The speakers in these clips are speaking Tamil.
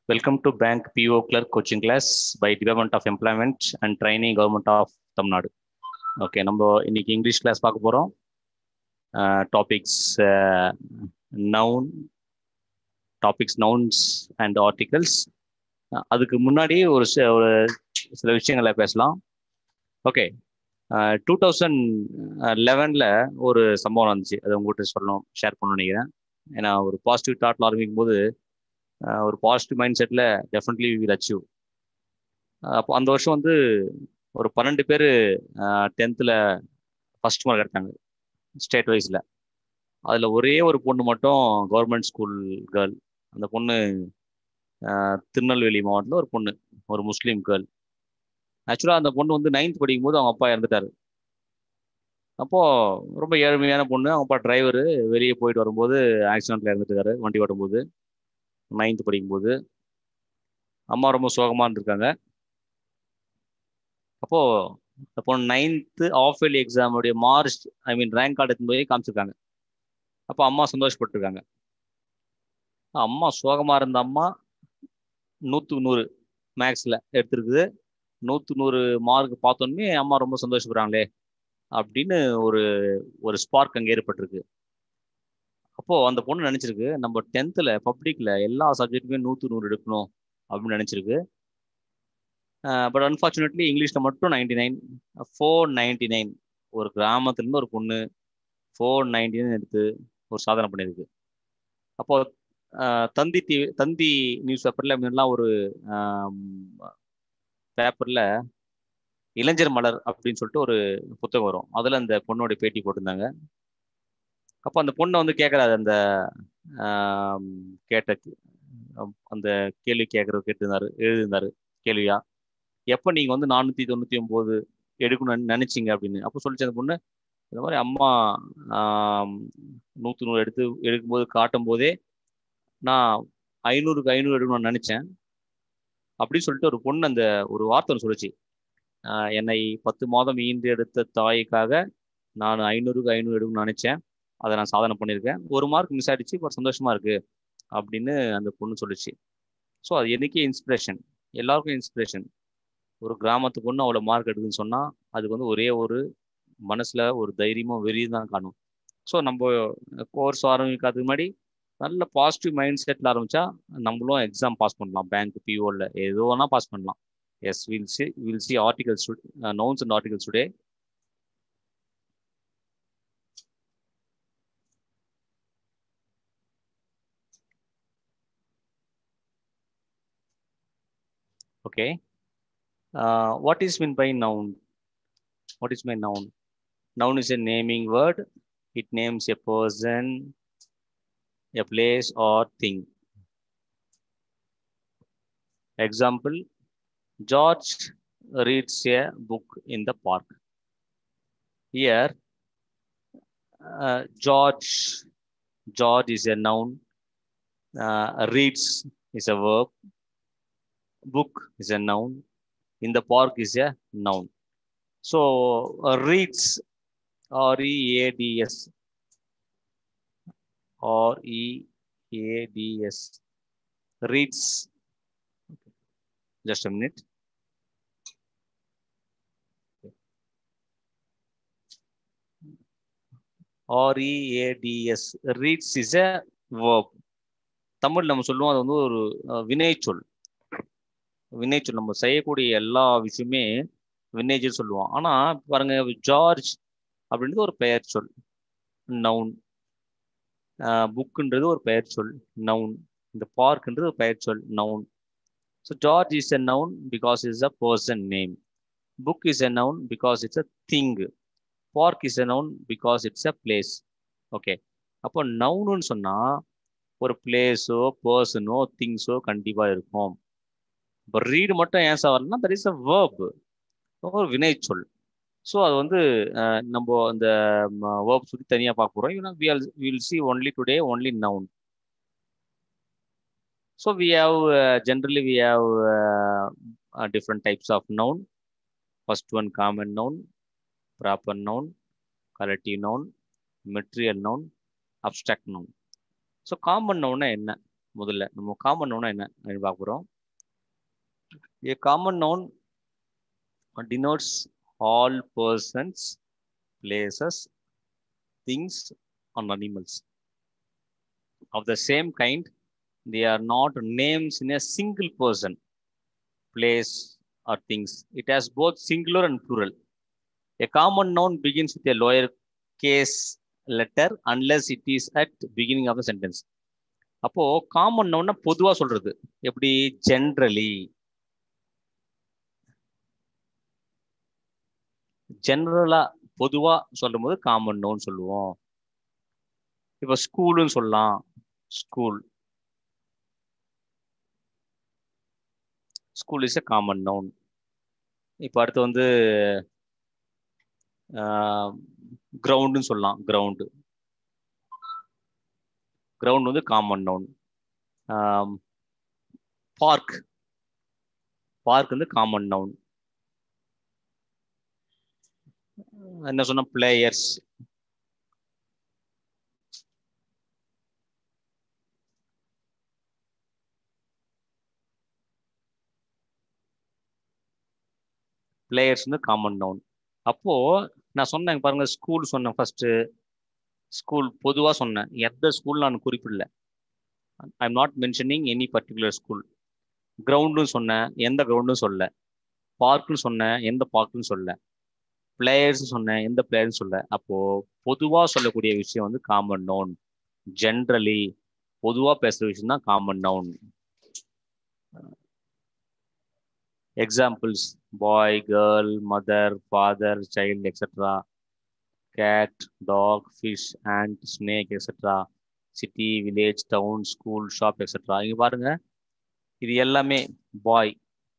Welcome to Bank PO Clerk coaching class by Department of Employment and Training Government of Tamil Nadu. Okay நம்ம இன்னைக்கு இங்கிலீஷ் கிளாஸ் பார்க்க போகிறோம் topics noun topics nouns and articles அதுக்கு முன்னாடி ஒரு சி- ஒரு சில விஷயங்களை பேசலாம் ஓகே டூ தௌசண்ட் லெவனில் ஒரு சம்பவம் வந்துச்சு அது உங்கள்கிட்ட சொல்லணும் ஷேர் பண்ண நினைக்கிறேன் ஏன்னா ஒரு பாசிட்டிவ் தாட்டில் ஆரம்பிக்கும் போது அஹ், ஒரு பாசிட்டிவ் மைண்ட் செட்டில் டெஃபினெட்லி வில் அச்சீவ் அப்போ அந்த வருஷம் வந்து ஒரு பன்னெண்டு பேர் டென்த்தில் ஃபர்ஸ்ட் மார்க் எடுத்தாங்க ஸ்டேட் வைஸில் அதில் ஒரே ஒரு பொண்ணு மட்டும் கவர்மெண்ட் ஸ்கூல் கேர்ள் அந்த பொண்ணு அஹ், திருநெல்வேலி மாவட்டத்தில் ஒரு பொண்ணு ஒரு முஸ்லீம் கேர்ள் ஆக்சுவலாக அந்த பொண்ணு வந்து நைன்த் படிக்கும் போது அவங்க அப்பா இறந்துட்டாரு அப்போது ரொம்ப ஏழ்மையான பொண்ணு அவங்க அப்பா டிரைவரு வெளியே போயிட்டு வரும்போது ஆக்சிடெண்ட்டில் இறந்துட்டாரு வண்டி ஓட்டும்போது நைன்த் படிக்கும்போது அம்மா ரொம்ப சோகமாக இருந்திருக்காங்க அப்போது அந்த பொண்ணு நைன்த்து ஆஃப் இயர்லி எக்ஸாமுடைய March I mean rank card எடுத்து போய் காமிச்சிருக்காங்க அப்போ அம்மா சந்தோஷப்பட்டிருக்காங்க அம்மா சோகமாக இருந்த அம்மா நூற்றுக்கு நூறு மேக்ஸில் எடுத்திருக்குது நூற்று நூறு மார்க் பார்த்தோன்னே அம்மா ரொம்ப சந்தோஷப்படுறாங்களே அப்படின்னு ஒரு ஒரு ஸ்பார்க் அங்கே ஏற்பட்டிருக்கு அப்போது அந்த பொண்ணு நினச்சிருக்கு நம்ம டென்த்தில் பப்ளிக்கில் எல்லா சப்ஜெக்ட்டுமே நூற்று நூறு எடுக்கணும் அப்படின்னு நினச்சிருக்கு பட் அன்ஃபார்ச்சுனேட்லி இங்கிலீஷில் மட்டும் ninety nine four ninety nine ஒரு கிராமத்துலேருந்து ஒரு பொண்ணு ஃபோர் நைன்டி நைன் எடுத்து ஒரு சாதனை பண்ணியிருக்கு அப்போ அஹ், தந்தி டிவி தந்தி நியூஸ் பேப்பரில் முன்னெல்லாம் ஒரு பேப்பரில் இளைஞர் மலர் அப்படின்னு சொல்லிட்டு ஒரு புத்தகம் வரும் அதில் அந்த பொண்ணோட பேட்டி போட்டிருந்தாங்க அப்போ அந்த பொண்ணை வந்து கேட்குறாரு அந்த ஆம், கேட்ட அஹ், அந்த கேள்வி கேட்குறது கேட்டிருந்தாரு எழுதியிருந்தாரு கேள்வியா எப்போ நீங்கள் வந்து நானூற்றி தொண்ணூற்றி ஒம்பது எடுக்கணும்னு நினச்சிங்க அப்படின்னு அப்போ சொல்லிச்சு அந்த பொண்ணு இந்த மாதிரி அம்மா நூற்றி நூறு எடுத்து எடுக்கும்போது காட்டும் போதே நான் ஐநூறுக்கு ஐநூறு எடுக்கணும்னு நினச்சேன் அப்படின்னு சொல்லிட்டு ஒரு பொண்ணு அந்த ஒரு வார்த்தை ஒன்று சொல்லுச்சு ஆஹ் என்னை பத்து மாதம் ஈன்று எடுத்த தாய்க்காக நான் ஐநூறுக்கு ஐநூறு எடுக்கணும்னு நினச்சேன் அதை நான் சாதனை பண்ணியிருக்கேன் ஒரு மார்க் மிஸ் ஆயிடுச்சு பட் சந்தோஷமா இருக்கு அப்படின்னு அந்த பொண்ணு சொல்லுச்சு ஸோ அது எனக்கே இன்ஸ்பிரேஷன் எல்லாருக்கும் இன்ஸ்பிரேஷன் ஒரு கிராமத்து பொண்ணு அவ்வளோ மார்க் எடுக்குதுன்னு சொன்னால் அதுக்கு வந்து ஒரே ஒரு மனசில் ஒரு தைரியமும் வெறியும் தான் காணும் ஸோ நம்ம கோர்ஸ் ஆரம்பிக்கிறதுக்கு முன்னாடி நல்ல பாசிட்டிவ் மைண்ட் செட்டில் ஆரம்பித்தா நம்மளும் எக்ஸாம் பாஸ் பண்ணலாம் பேங்க் பிஓவில் எது வேணால் பாஸ் பண்ணலாம் எஸ் will see will see articles nouns and articles today okay what is mean by noun what is my noun noun is a naming word it names a person a place or thing. Example George reads a book in the park. Here, uh, George, George is a noun, uh, reads is a verb, book is a noun, in the park is a noun. So, uh, reads, R E A D S, R E A D S. Reads. Just a minute. R E A D S. Reads is a verb. Tamil நம்ம சொல்லுவோம் அது வந்து ஒரு அஹ், வினைச்சொல் வினைச்சொல் நம்ம செய்யக்கூடிய எல்லா விஷயமே வினைச்சொல் சொல்லுவோம் ஆனா பாருங்க ஜார்ஜ் அப்படின்றது ஒரு பெயர் சொல் நவுன் புக்குன்றது ஒரு பெயர் சொல் நவுன் இந்த பார்க்ன்றது ஒரு பெயர் சொல் noun so George is a noun because is a person name book is a noun because it's a thing park is a noun because it's a place okay அப்போ நவுனுன்னு சொன்னால் ஒரு பிளேஸோ பர்சனோ திங்ஸோ கண்டிப்பாக இருக்கும் இப்போ ரீடு மட்டும் ஏன் சார் வரலன்னா தட் இஸ் அ வேர்ப் ஒரு வினைச்சொல் ஸோ அது வந்து அஹ், நம்ம அந்த வேர்ப் சுற்றி தனியாக பார்க்க போகிறோம் ஏன்னா we will see only today only noun So we have uh, generally we have uh, uh, different types of noun. First one common noun, proper noun, collective noun, material noun, abstract noun. So common நவுன்னா என்ன முதல்ல நம்ம காமன் நவுனா என்ன அப்படின்னு பார்க்க போகிறோம் a common noun denotes all persons, places, things, and animals of the same kind. They are not names in a single person, place, or things. It has both singular and plural. A common noun begins with a lower case letter unless it is at beginning of the sentence. அப்போ காமன் நவுன்னா பொதுவா சொல்றது எப்படி ஜென்ரலி ஜென்ரலா பொதுவா சொல்லும் போது காமன் நவுன் சொல்லுவோம் இப்ப ஸ்கூலுன்னு சொல்லலாம் school school is a common noun இப்போ அடுத்து வந்து கிரவுண்டுன்னு சொல்லலாம் கிரவுண்டு கிரவுண்ட் வந்து காமன் நவுன் பார்க் பார்க் வந்து காமன் நவுன் என்ன சொன்ன பிளேயர்ஸ் பிளேயர்ஸ் வந்து காமன் நவுன் அப்போ நான் சொன்னேன் பாருங்க ஸ்கூல் சொன்னேன் ஃபர்ஸ்ட் ஸ்கூல் பொதுவாக சொன்னேன் எந்த ஸ்கூல் நான் குறிப்பிடல I am not mentioning any particular school கிரவுண்டுன்னு சொன்னேன் எந்த கிரவுண்டும் சொல்ல பார்க்குன்னு சொன்னேன் எந்த பார்க்குன்னு சொல்ல பிளேயர்ஸ் சொன்னேன் எந்த பிளேயர்னு சொல்ல அப்போ பொதுவாக சொல்லக்கூடிய விஷயம் வந்து காமன் நவுன் ஜென்ரலி பொதுவாக பேசுகிற விஷயம் தான் common noun examples boy girl mother father child etcetera cat dog fish and snake etcetera city village town school shop etcetera இங்கே பாருங்க இது எல்லாமே பாய்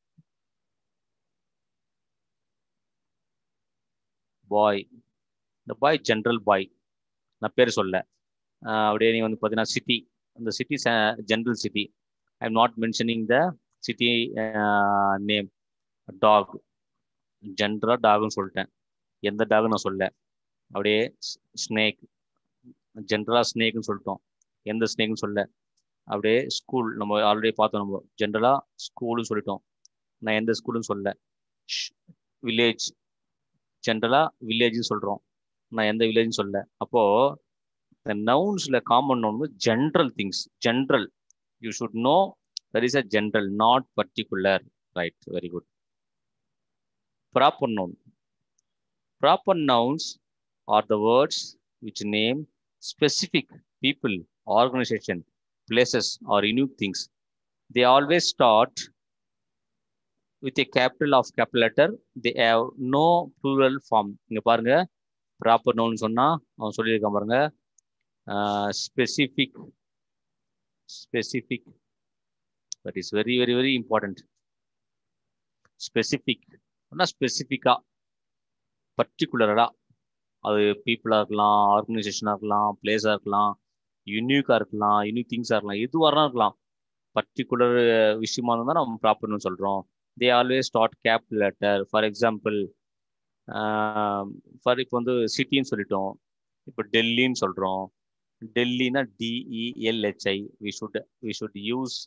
பாய் இந்த பாய் ஜென்ரல் பாய் நான் பேர் சொல்ல அப்படியே நீ வந்து பார்த்தீங்கன்னா சிட்டி அந்த city general city I am not mentioning the city name dog ஜென்ரலாக டாக்னு சொல்லிட்டேன் எந்த டாக் நான் சொல்ல அப்படியே ஸ்னேக் ஜென்ரலாக ஸ்னேக்னு சொல்லிட்டோம் எந்த ஸ்னேக்னு சொல்ல அப்படியே ஸ்கூல் நம்ம ஆல்ரெடி பார்த்தோம் நம்ம ஜென்ரலாக ஸ்கூல்னு சொல்லிட்டோம் நான் எந்த ஸ்கூலுன்னு சொல்ல வில்லேஜ் ஜென்ரலாக வில்லேஜ்னு சொல்கிறோம் நான் எந்த வில்லேஜ்னு சொல்ல அப்போது இந்த நவுன்ஸில் காமன் நவுன் வந்து general things general you should know that is a general not particular right very good proper noun proper nouns are the words which name specific people organisation places or unique things they always start with a capital of capital letter they have no plural form இங்கே பாருங்க ப்ராப்பர் நவுன் சொன்னால் அவன் சொல்லியிருக்கான் பாருங்க specific specific that is very very very important specific ஸ்பெசிஃபிக்காக பர்டிகுலராக அது பீப்புளாக இருக்கலாம் ஆர்கனைசேஷனாக இருக்கலாம் பிளேஸாக இருக்கலாம் யூனிக்காக இருக்கலாம் யூனிக் திங்ஸாக இருக்கலாம் எதுவாக இருக்கலாம் பர்டிகுலர் விஷயமா இருந்தால் நம்ம ப்ராப்பர்னு சொல்கிறோம் they always start cap letter for example for இப்போ வந்து சிட்டின்னு சொல்லிட்டோம் இப்போ டெல்லின்னு சொல்கிறோம் டெல்லினா D E L H I we should we should use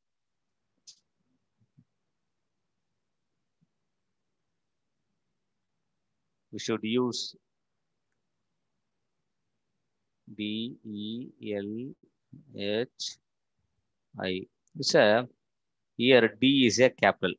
we should use D E L H I. It's a here D is a capital.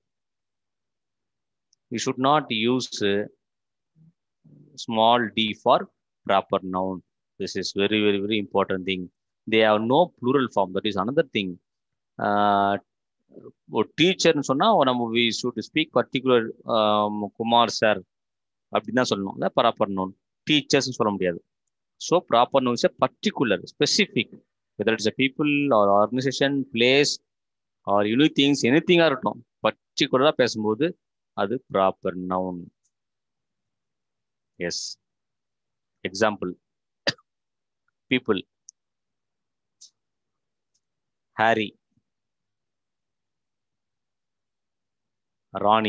We should not use uh, small d for proper noun. This is very, very, very important thing. They have no plural form. That is another thing. Uh, ஒரு டீச்சர்னு சொன்னால் நம்ம we should speak particular Kumar sir அப்படின்னு தான் சொல்லணும் இல்லை ப்ராப்பர் நோன் டீச்சர்ஸ்னு சொல்ல முடியாது so proper noun is particular specific whether it's a people or organisation place or unique things any திங்காக இருக்கட்டும் பர்டிகுலராக பேசும்போது அது proper noun as example people Harry Rani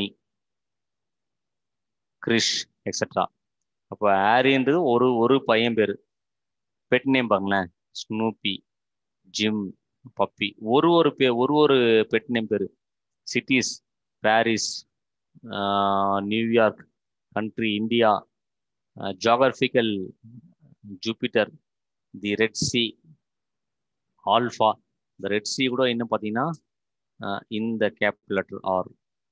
Krish etcetera அப்போ ஹாரின்றது ஒரு ஒரு பையன் பேர் பெட் நேம் பாருங்களேன் ஸ்னூப்பி ஜிம் பப்பி ஒரு ஒரு பே ஒரு ஒரு பெட் நேம் பேர் cities Paris New York country India geographical Jupiter the Red Sea alpha இந்த ரெட் சி கூட என்ன பார்த்தீங்கன்னா இந்த cap letter are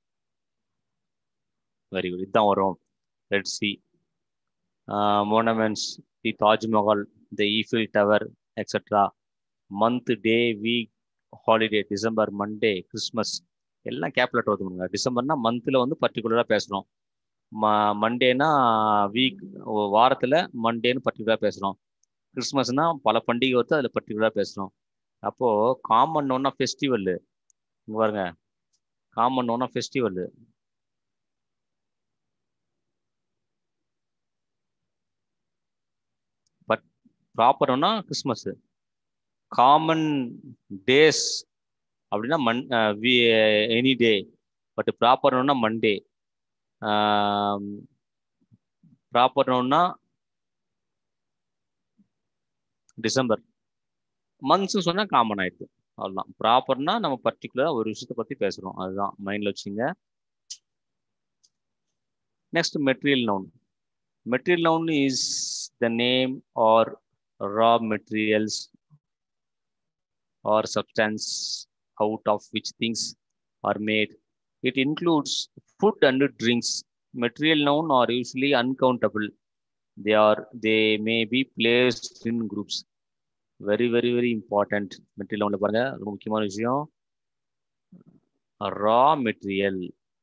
very good இதுதான் வரும் Red Sea monuments the Taj Mahal the Eiffel Tower extra month day week holiday December Monday Christmas எல்லாம் கேப் லெட்டர் வருதுங்க டிசம்பர்னா மந்த்தில் வந்து பர்டிகுலராக பேசுகிறோம் ம மண்டேனா வீக் வாரத்தில் மண்டேன்னு பர்டிகுலராக பேசுகிறோம் கிறிஸ்மஸ்னா பல பண்டிகை வருது அதில் பர்டிகுலராக பேசுகிறோம் அப்போது காமன் ஒன்னா ஃபெஸ்டிவல்லு இங்கே பாருங்க காமன் ஒன்னா ஃபெஸ்டிவல்லு பட் ப்ராப்பர்னா கிறிஸ்மஸ் காமன் டேஸ் அப்படின்னா மண் வி எனி டே பட் ப்ராப்பர்னா மண்டே ப்ராப்பர்னா டிசம்பர் மந்த்ஸ் சொன்னால் காமன் ஆயிடுது அவ்வளோதான் ப்ராப்பர்னா நம்ம பர்டிகுலராக ஒரு விஷயத்தை பற்றி பேசுகிறோம் அதுதான் மைண்டில் வச்சுங்க next material noun material noun is the name or raw materials or substance out of which things are made. It includes food and drinks. Material noun are usually uncountable. They are they may be placed in groups. Very, very, very important. Material noun பாருங்க ரொம்ப முக்கியமான விஷயம் raw material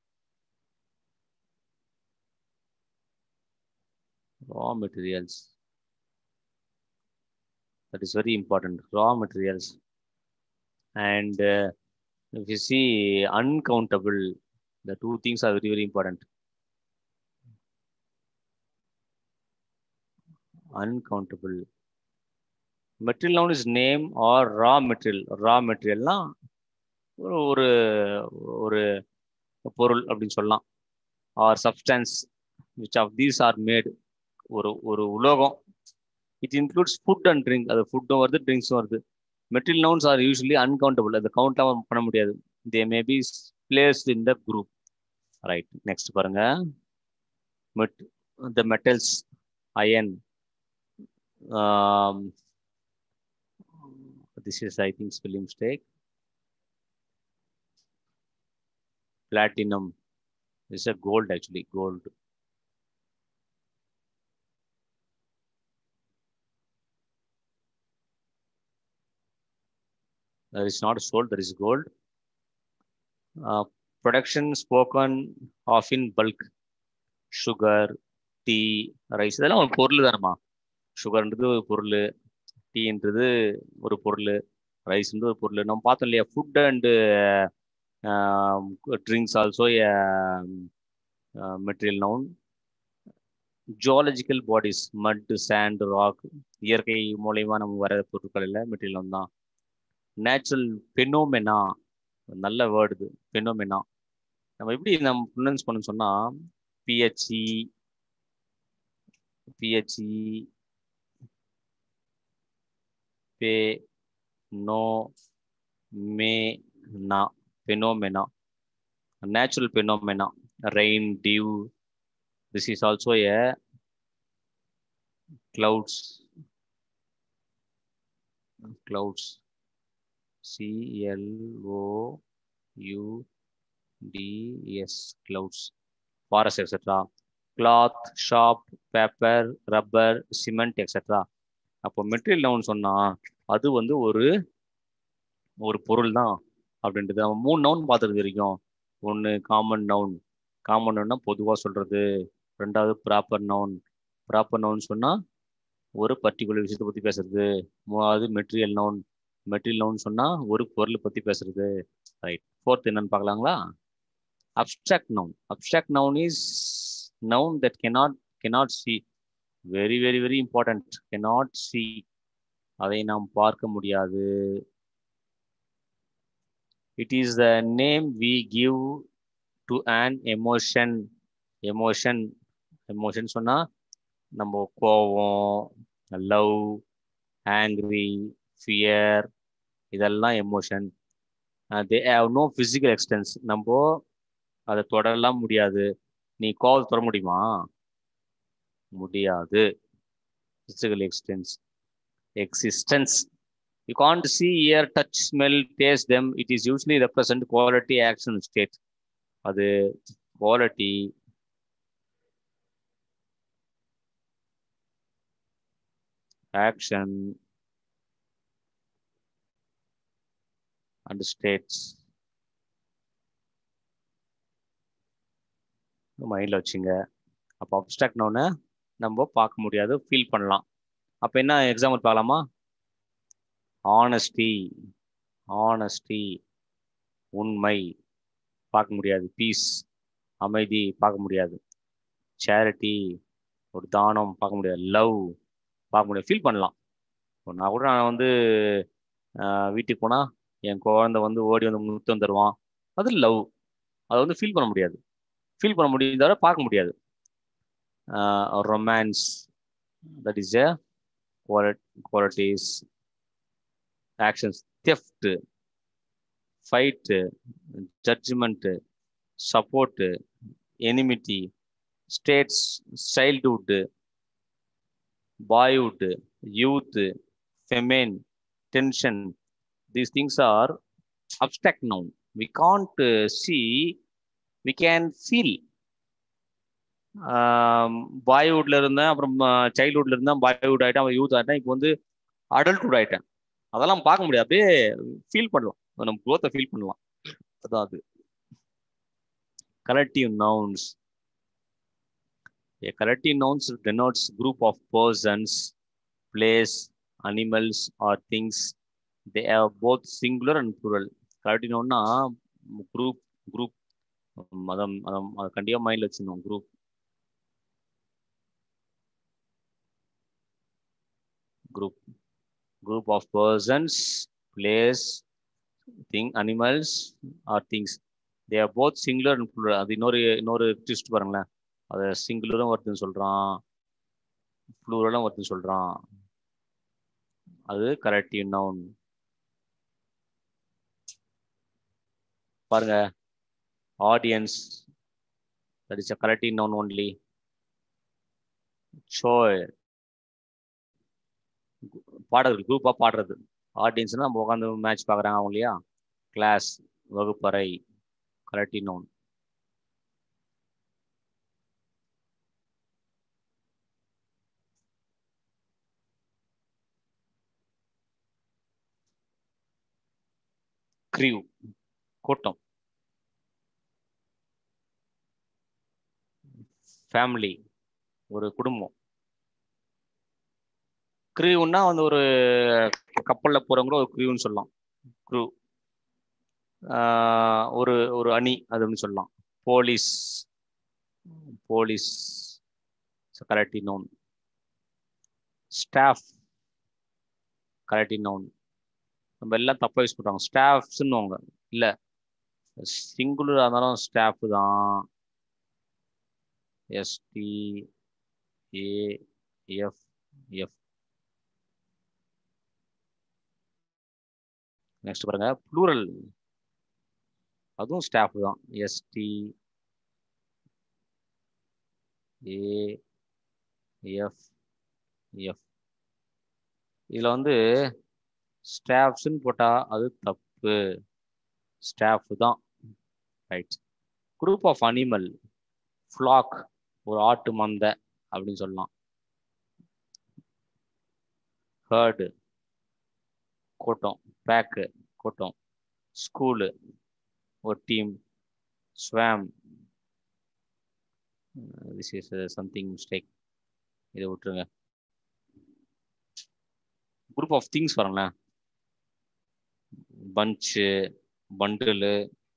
raw materials that is very important raw materials and uh, if you see uncountable the two things are very very important uncountable material noun is name or raw material raw materialனா ஒரு ஒரு ஒரு பொருள் அப்படின்னு சொல்லலாம் or substance which of these are made ஒரு ஒரு உலோகம் it includes food and drink அது ஃபுட்டும் வருது ட்ரிங்க்ஸும் வருது material nouns are usually uncountable அது கவுண்ட்லாம் பண்ண முடியாது they may be placed in the group right next பாருங்க met the metals iron this is I think spelling mistake platinum is a gold actually gold there is not sold there is gold uh, production spoken of in bulk sugar tea rice இதெல்லாம் ஒரு பொருள் தானம்மா சுகர்ன்றது ஒரு பொருள் டீன்றது ஒரு பொருள் ரைஸ்ன்றது ஒரு பொருள் நம்ம பார்த்தோம் இல்லையா food and drinks also material noun geological bodies mud sand rock இயற்கை மூலயமா நம்ம வர பொருட்கள் இல்லை மெட்டீரியல் நவுன் தான் நேச்சுரல் பெனோமெனா நல்ல வேர்டு இது பெனோமெனா நம்ம எப்படி நம்ம ப்ரொனன்ஸ் பண்ண சொன்னால் P H E P H E phenomena phenomena natural phenomena rain dew this is also a clouds clouds c l o u d s clouds forest etc cloth shop paper rubber cement etc அப்போ மெட்டீரியல் நவுன் சொன்னா அது வந்து ஒரு ஒரு பொருள் தான் அப்படின்றது நம்ம மூணு நவுன் பார்த்துருக்க வரைக்கும் ஒன்று காமன் நவுன் காமன் நவுன்னா பொதுவாக சொல்கிறது ரெண்டாவது ப்ராப்பர் நவுன் ப்ராப்பர் நவுன் சொன்னால் ஒரு பர்டிகுலர் விஷயத்தை பற்றி பேசுறது மூணாவது மெட்டீரியல் நவுன் மெட்டீரியல் நவுன் சொன்னால் ஒரு பொருளை பற்றி பேசுறது ரைட் ஃபோர்த் என்னன்னு பார்க்கலாங்களா abstract noun abstract noun is noun that cannot cannot see very very very important cannot see அதை நாம் பார்க்க முடியாது it is the name we give to an emotion emotion emotion சொன்னா நம்ம கோவம் லவ் ஆங்க்ரி ஃபியர் இதெல்லாம் emotion they have no physical existence நம்ம அதை தொடரலாம் முடியாது நீ கோவத்தை தொட முடியுமா முடியாது physical extents existence you can't see hear touch smell taste them it is usually represent quality action state அது quality action and states மைண்டில் வச்சுங்க அப்போ அப்டாக்ட்னோன்னு நம்ம பார்க்க முடியாது ஃபீல் பண்ணலாம் அப்போ என்ன எக்ஸாம்பிள் பார்க்கலாமா ஆனஸ்டி ஆனஸ்டி உண்மை பார்க்க முடியாது பீஸ் அமைதி பார்க்க முடியாது சேரிட்டி ஒரு தானம் பார்க்க முடியாது லவ் பார்க்க முடியாது ஃபீல் பண்ணலாம் நான் கூட நான் வந்து வீட்டுக்கு போனால் என் குழந்தை வந்து ஓடி வந்து முத்தம் தருவான் அது லவ் அதை வந்து ஃபீல் பண்ண முடியாது ஃபீல் பண்ண முடியும் தவிர பார்க்க முடியாது romance that is a qualities, actions, theft, fight, judgment, support, enmity, states, childhood, boyhood, youth, famine, tension. These things are abstract noun. We can't uh, see, we can feel. பாய்வுட்ல இருந்தேன் அப்புறம் சைல்ட்ஹுட்ல இருந்தேன் பாய்வுட் ஆகிட்டேன் அவன் யூத் ஆகிட்டேன் இப்போ வந்து அடல்ட்ஹுட் ஆகிட்டேன் அதெல்லாம் பார்க்க முடியாது அப்படியே ஃபீல் பண்ணலாம் நம்ம க்ரோத்தை ஃபீல் பண்ணலாம் அதான் அது collective nouns A collective nouns denotes group of persons, place, animals, or things. They are both singular and plural. Collective noun group, group. அதான் அதான் அதை கண்டிப்பாக மைண்டில் வச்சுருந்தோம் group group group of persons place thing animals or things they are both singular and plural அது இன்னொரு இன்னொரு ட்விஸ்ட் பாருங்களேன் அது சிங்குலரும் ஒருத்தன் சொல்றான் ப்ளூரலும் ஒருத்தன் சொல்றான் அது கரெக்டிவ் நவுன் பாருங்க audience that is a collective noun only choir பாடுறது குரூப்பாக பாடுறது ஆடியன்ஸ்னா நம்ம உட்காந்து மேட்ச் பார்க்குறாங்க அவங்க இல்லையா கிளாஸ் வகுப்பறை கரெக்டிவ் நோன் க்ரீவ் கூட்டம் ஃபேமிலி ஒரு குடும்பம் க்ரூன்னா வந்து ஒரு கப்பலில் போகிறவங்கள ஒரு க்ரூன்னு சொல்லலாம் க்ரூ ஒரு ஒரு அணி அது அப்படின்னு சொல்லலாம் police police collective noun staff collective noun நம்ம எல்லாம் தப்பாக யூஸ் பண்ணுறாங்க ஸ்டாஃப்ஸ்ன்னுவாங்க இல்லை சிங்குலராக இருந்தாலும் ஸ்டாஃப் தான் எஸ்டி ஏஎஃப் எஃப் நெக்ஸ்ட் பாருங்க ப்ளூரல் அதுவும் ஸ்டாஃப் தான் எஸ்டி ஏ எஃப் எஃப் இதில் வந்து ஸ்டாஃப்ஸ்ன்னு போட்டால் அது தப்பு ஸ்டாஃப் தான் right group of animal flock ஒரு ஆட்டு மந்த அப்படின்னு சொல்லலாம் ஹேர்டு கூட்டம் பேக்கு கூட்டம் ஸ்கூலு ஒரு team swarm this is something mistake இதை விட்டுருங்க குரூப் ஆஃப் திங்ஸ் பாருங்களேன் பஞ்சு பண்டிலு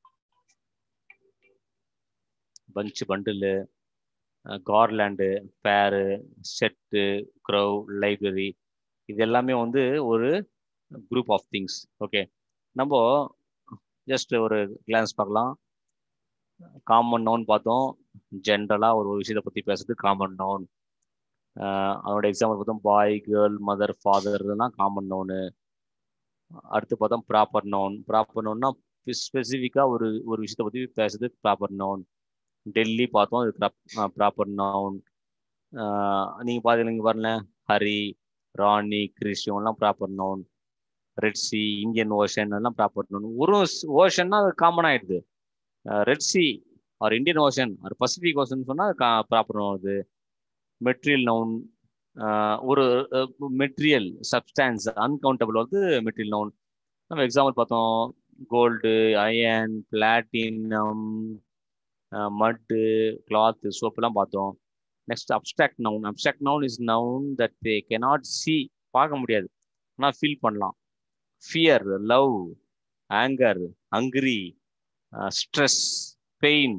பஞ்சு பண்டிலு கார்லேண்டு பேரு செட்டு க்ரௌ லைப்ரரி இது எல்லாமே வந்து ஒரு குரூப் ஆஃப் திங்ஸ் ஓகே நம்ம ஜஸ்ட் ஒரு கிளான்ஸ் பார்க்கலாம் காமன் நவுன் பார்த்தோம் ஜென்ரலாக ஒரு விஷயத்தை பற்றி பேசுறது காமன் நவுன் அதோட எக்ஸாம்பிள் பார்த்தோம் பாய் கேர்ள் மதர் ஃபாதர் இதெல்லாம் காமன் நவுனு அடுத்து பார்த்தா ப்ராப்பர் நவுன் ப்ராப்பர் நவுன்னா ஸ்பெசிஃபிக்காக ஒரு ஒரு விஷயத்தை பற்றி பேசுறது ப்ராப்பர் நவுன் டெல்லி பார்த்தோம் அது ப்ராப்பர் நவுன் நீங்கள் பார்த்தீங்க பாருங்க ஹரி ராணி கிறிஸ்டியன்லாம் proper noun red sea Indian ocean எல்லாம் ப்ராப்பர் நவுன் ஒரு ஓஷன்னா அது காமன் ஆயிடுது red sea or Indian ocean or Pacific ocean சொன்னால் ப்ராப்பர் நவுன் அது மெட்டீரியல் நவுன் ஒரு மெட்டீரியல் சப்ஸ்டான்ஸ் அன்கவுண்டபிள் வந்து மெட்டீரியல் நவுன் நம்ம எக்ஸாம்பிள் பார்த்தோம் gold iron platinum mud cloth சோப்புலாம் பார்த்தோம் next abstract noun abstract noun is noun that they cannot see பார்க்க முடியாது ஆனால் ஃபீல் பண்ணலாம் fear love anchor hungry stress pain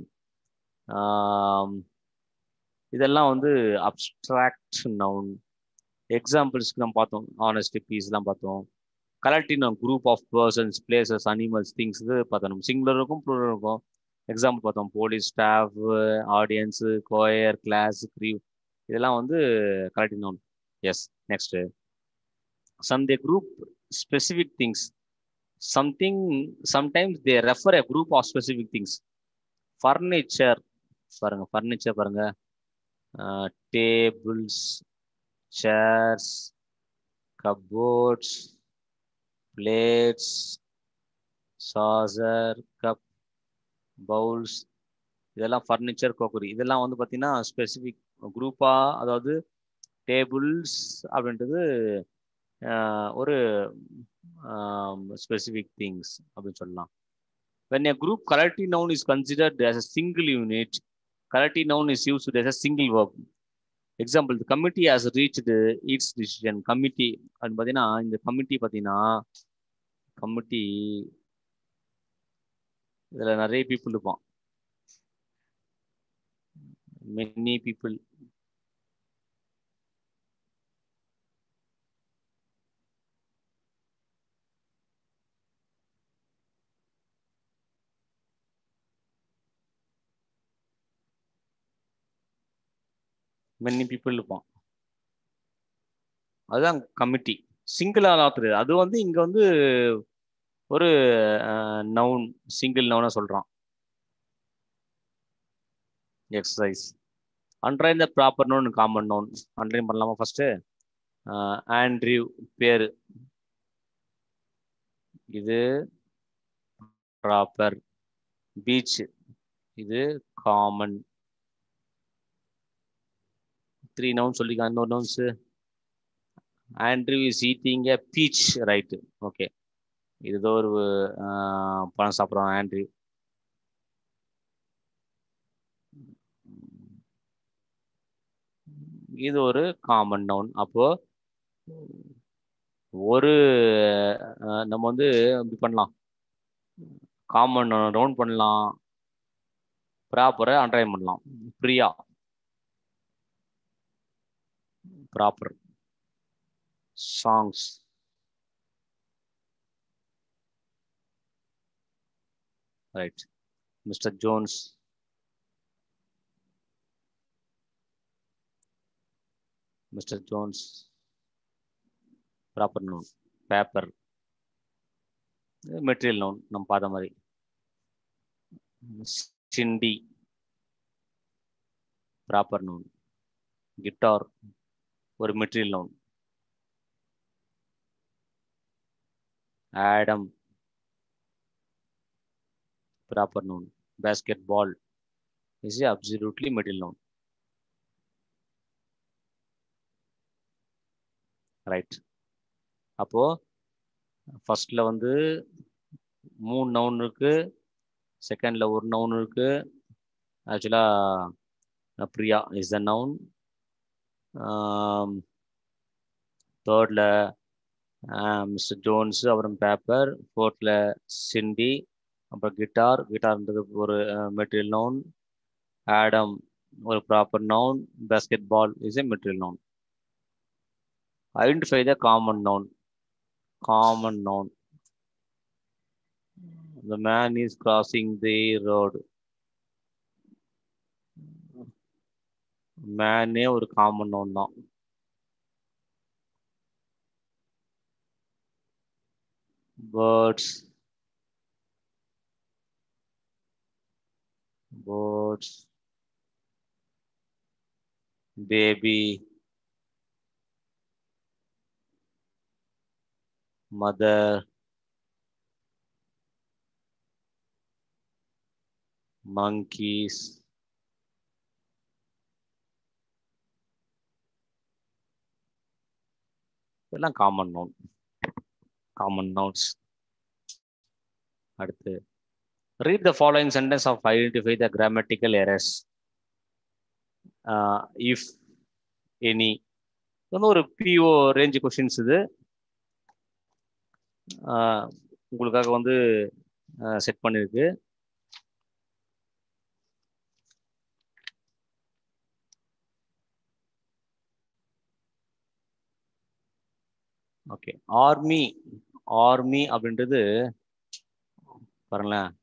இதெல்லாம் வந்து அப்ட்ராக்ட் நவுன் எக்ஸாம்பிள்ஸ்க்கு நம்ம பார்த்தோம் ஆனஸ்டி பீஸ்லாம் பார்த்தோம் collective group of persons places animals things இது பார்த்தோம் நம்ம சிங்குலர் இருக்கும் ப்ளூரல் இருக்கும் எக்ஸாம்பிள் பார்த்தோம் police staff audience choir class crew இதெல்லாம் வந்து கலெக்டிவ் நவுன் எஸ் next some they group specific things something sometimes they refer a group of specific things furniture பாருங்க ஃபர்னிச்சர் பாருங்க tables chairs cupboards plates saucer cup bowls இதெல்லாம் ஃபர்னிச்சர் கோக்குரி இதெல்லாம் வந்து பார்த்தீங்கன்னா ஸ்பெசிஃபிக் குரூப்பாக அதாவது டேபிள்ஸ் அப்படின்றது ஒரு ஸ்பெசிஃபிக் திங்ஸ் அப்படின்னு சொல்லலாம் when a group collective noun is considered as a single unit collective noun is used as a single verb example the committee has reached its decision committee அப்படின்னு பார்த்தீங்கன்னா இந்த கமிட்டி பார்த்தீங்கன்னா கமிட்டி இதில் நிறைய பீப்புள் இருப்பான் மெனி பீப்புள் மெனி பீப்புள் இருப்பான் அதுதான் கமிட்டி சிங்கிள் ஆத்தர் அது வந்து இங்க வந்து ஒரு நவுன் சிங்கிள் நவுனா சொல்றான் exercise underline the proper noun common noun underline பண்ணலாமா ஃபர்ஸ்ட் ஆண்ட்ரியூ பேரு இது ப்ராப்பர் பீச் இது காமன் த்ரீ நவுன் சொல்லிக்கலாம் இன்னொரு nouns Andrew is eating a peach right okay இது ஏதோ ஒரு பழம் சாப்பிட்றோம் ஆண்ட்ரியூ இது ஒரு காமன் நவுன் அப்போ ஒரு நம்ம வந்து இப்படி பண்ணலாம் காமன் ரவுண்ட் பண்ணலாம் ப்ராப்பரை அண்ட்ரைன் பண்ணலாம் Priya proper songs right mister Jones mister Jones proper noun paper material noun நம்ம பார்த்த மாதிரி சிண்டி ப்ராப்பர் நோன் கிட்டார் ஒரு material noun Adam proper noun basketball is absolutely material noun right அப்போ ஃபர்ஸ்ட்ல வந்து மூணு நவுன் இருக்கு செகண்ட்ல ஒரு நவுன் இருக்கு ஆக்சுவலா பிரியா இஸ் த நவுன் தேர்ட்ல மிஸ்டர் ஜோன்ஸ் அப்புறம் பேப்பர் ஃபோர்த்ல சிண்டி அப்புறம் கிட்டார் கிட்டார்ன்றது ஒரு மெட்டீரியல் நவுன் ஆடம் ஒரு proper noun basketball is a material noun identify the common noun common noun the man is crossing the road மேனே ஒரு காமன் நவுன் தான் birds birds baby mother monkeys இதெல்லாம் காமன் நவுன் காமன் நவுன்ஸ் அடுத்து read the following sentence of identify the grammatical errors if any வந்து ஒரு பிஓ ரேஞ்ச் கொஷின்ஸ் இது ஆஹ் உங்களுக்காக வந்து செட் பண்ணியிருக்கு ஓகே ஆர்மி ஆர்மி அப்படின்றது பாருங்களேன்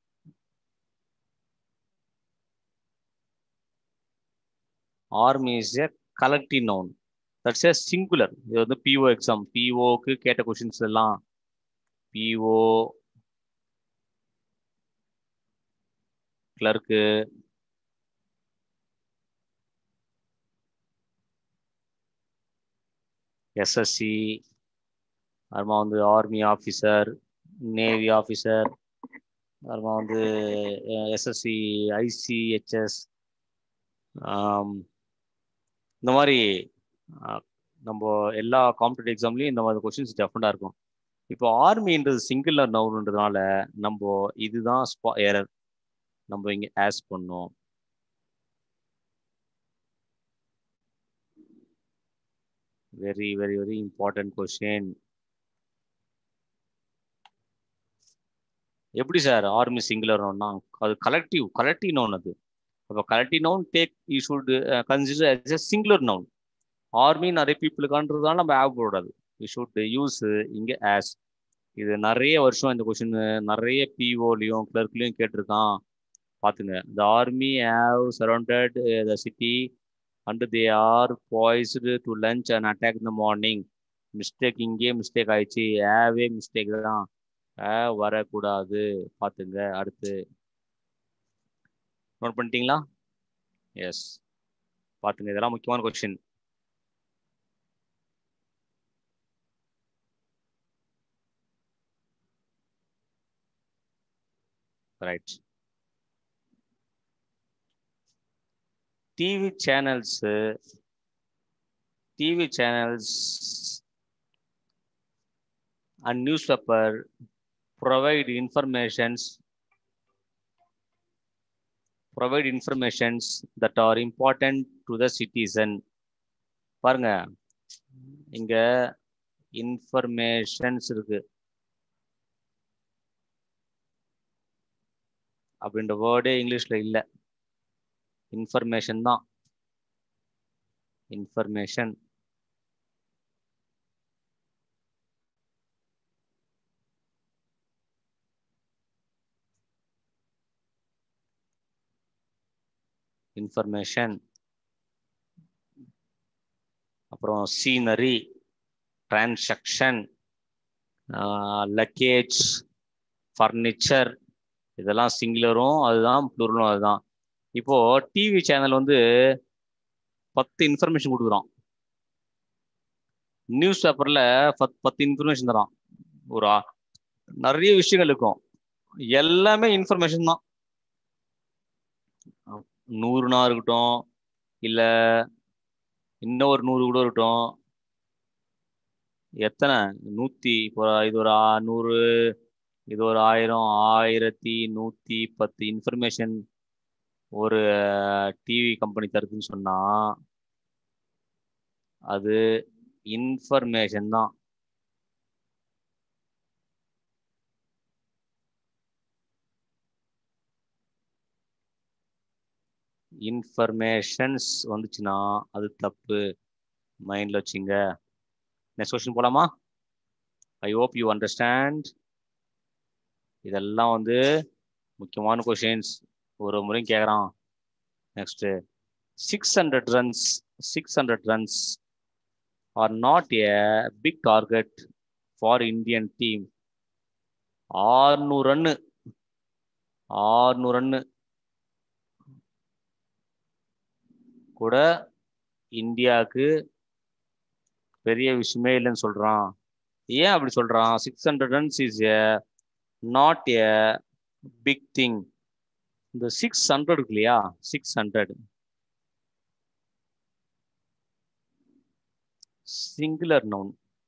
army is a collective noun that's a singular இது வந்து பிஓ எக்ஸாம் பிஓக்கு கேட்ட கொஷின்ஸ் எல்லாம் பிஓ கிளர்க்கு எஸ்எஸ்சி அப்புறமா வந்து ஆர்மி ஆஃபீஸர் நேவி ஆஃபீஸர் அப்புறமா வந்து எஸ்எஸ்சி ஐசிஹெச்எஸ் இந்த மாதிரி நம்ம எல்லா காம்படிட்டிவ் எக்ஸாம்லையும் இந்த மாதிரி கொஷின்ஸ் டெஃபரெண்டாக இருக்கும் இப்போ ஆர்மின்றது சிங்கிள் நவுன்றதுனால நம்ம இதுதான் ஸ்பா எரர் நம்ம இங்கே ஆஸ் பண்ணோம் very very very important question எப்படி சார் ஆர்மி சிங்குலர் நோன்னா அது கலெக்டிவ் கலெக்டிவ் நோன் அது அப்போ collective noun take you should consider as a singular noun army நிறைய பீப்புளுக்கான்றதுனால நம்ம ஆப் போடாது யூ ஷுட் யூஸ் இங்கே ஆஸ் இது நிறைய வருஷம் இந்த கொஷின் நிறைய பிஓலையும் கிளர்க்லையும் கேட்டிருக்கான் பார்த்துங்க the army have surrounded the city and they are poised to launch and attack இந்த மார்னிங் மிஸ்டேக் இங்கே மிஸ்டேக் ஆயிடுச்சு ஹேவே மிஸ்டேக் தான் வரக்கூடாது பார்த்துங்க அடுத்து நோட் பண்ணிட்டீங்களா எஸ் பார்த்துங்க இதெல்லாம் முக்கியமான question right TV channels TV channels and newspaper provide informations provide informations that are important to the citizen பாருங்க இங்க இன்ஃபர்மேஷன்ஸ் இருக்கு அப்படின்ற வேர்டே இங்கிலீஷ்ல இல்ல இன்ஃபர்மேஷன் தான் இன்ஃபர்மேஷன் இன்ஃபர்மேஷன் அப்புறம் சீனரி டிரான்சாக்ஷன் லக்கேஜ் ஃபர்னிச்சர் இதெல்லாம் சிங்குலரும் அதுதான் ப்ளூரலும் அதுதான் இப்போ டிவி சேனல் வந்து பத்து இன்ஃபர்மேஷன் கொடுக்குறோம் நியூஸ் பேப்பர்ல பத் பத்து இன்ஃபர்மேஷன் தரான் ஒரு நிறைய விஷயங்கள் இருக்கும் எல்லாமே இன்ஃபர்மேஷன் தான் நூறுனா இருக்கட்டும் இல்லை இன்னும் ஒரு நூறு கூட இருக்கட்டும் எத்தனை நூற்றி இப்போ இது ஒரு நூறு இது ஒரு ஆயிரம் ஆயிரத்தி நூற்றி பத்து இன்ஃபர்மேஷன் ஒரு டிவி கம்பெனி தருதுன்னு சொன்னால் அது இன்ஃபர்மேஷன் தான் இன்ஃபர்மேஷன்ஸ் வந்துச்சுன்னா அது தப்பு மைண்டில் வச்சுங்க நெக்ஸ்ட் கொஸ்டின் போலாமா ஐ ஹோப் யூ அண்டர்ஸ்டாண்ட் இதெல்லாம் வந்து முக்கியமான கொஷின்ஸ் ஒரு முறையும் கேட்குறான் next six hundred runs six hundred runs are not a big target for Indian team ஆறுநூறு ரன்னு ஆறுநூறு ரன்னு கூட இந்தியாவுக்கு பெரிய விஷயமே இல்லைன்னு சொல்றான் ஏன் அப்படி சொல்றான் six hundred runs is a not a big thing இந்த சிக்ஸ் ஹண்ட்ரட் இருக்கு இல்லையா சிக்ஸ் ஹண்ட்ரட் சிங்குலர் நவுன்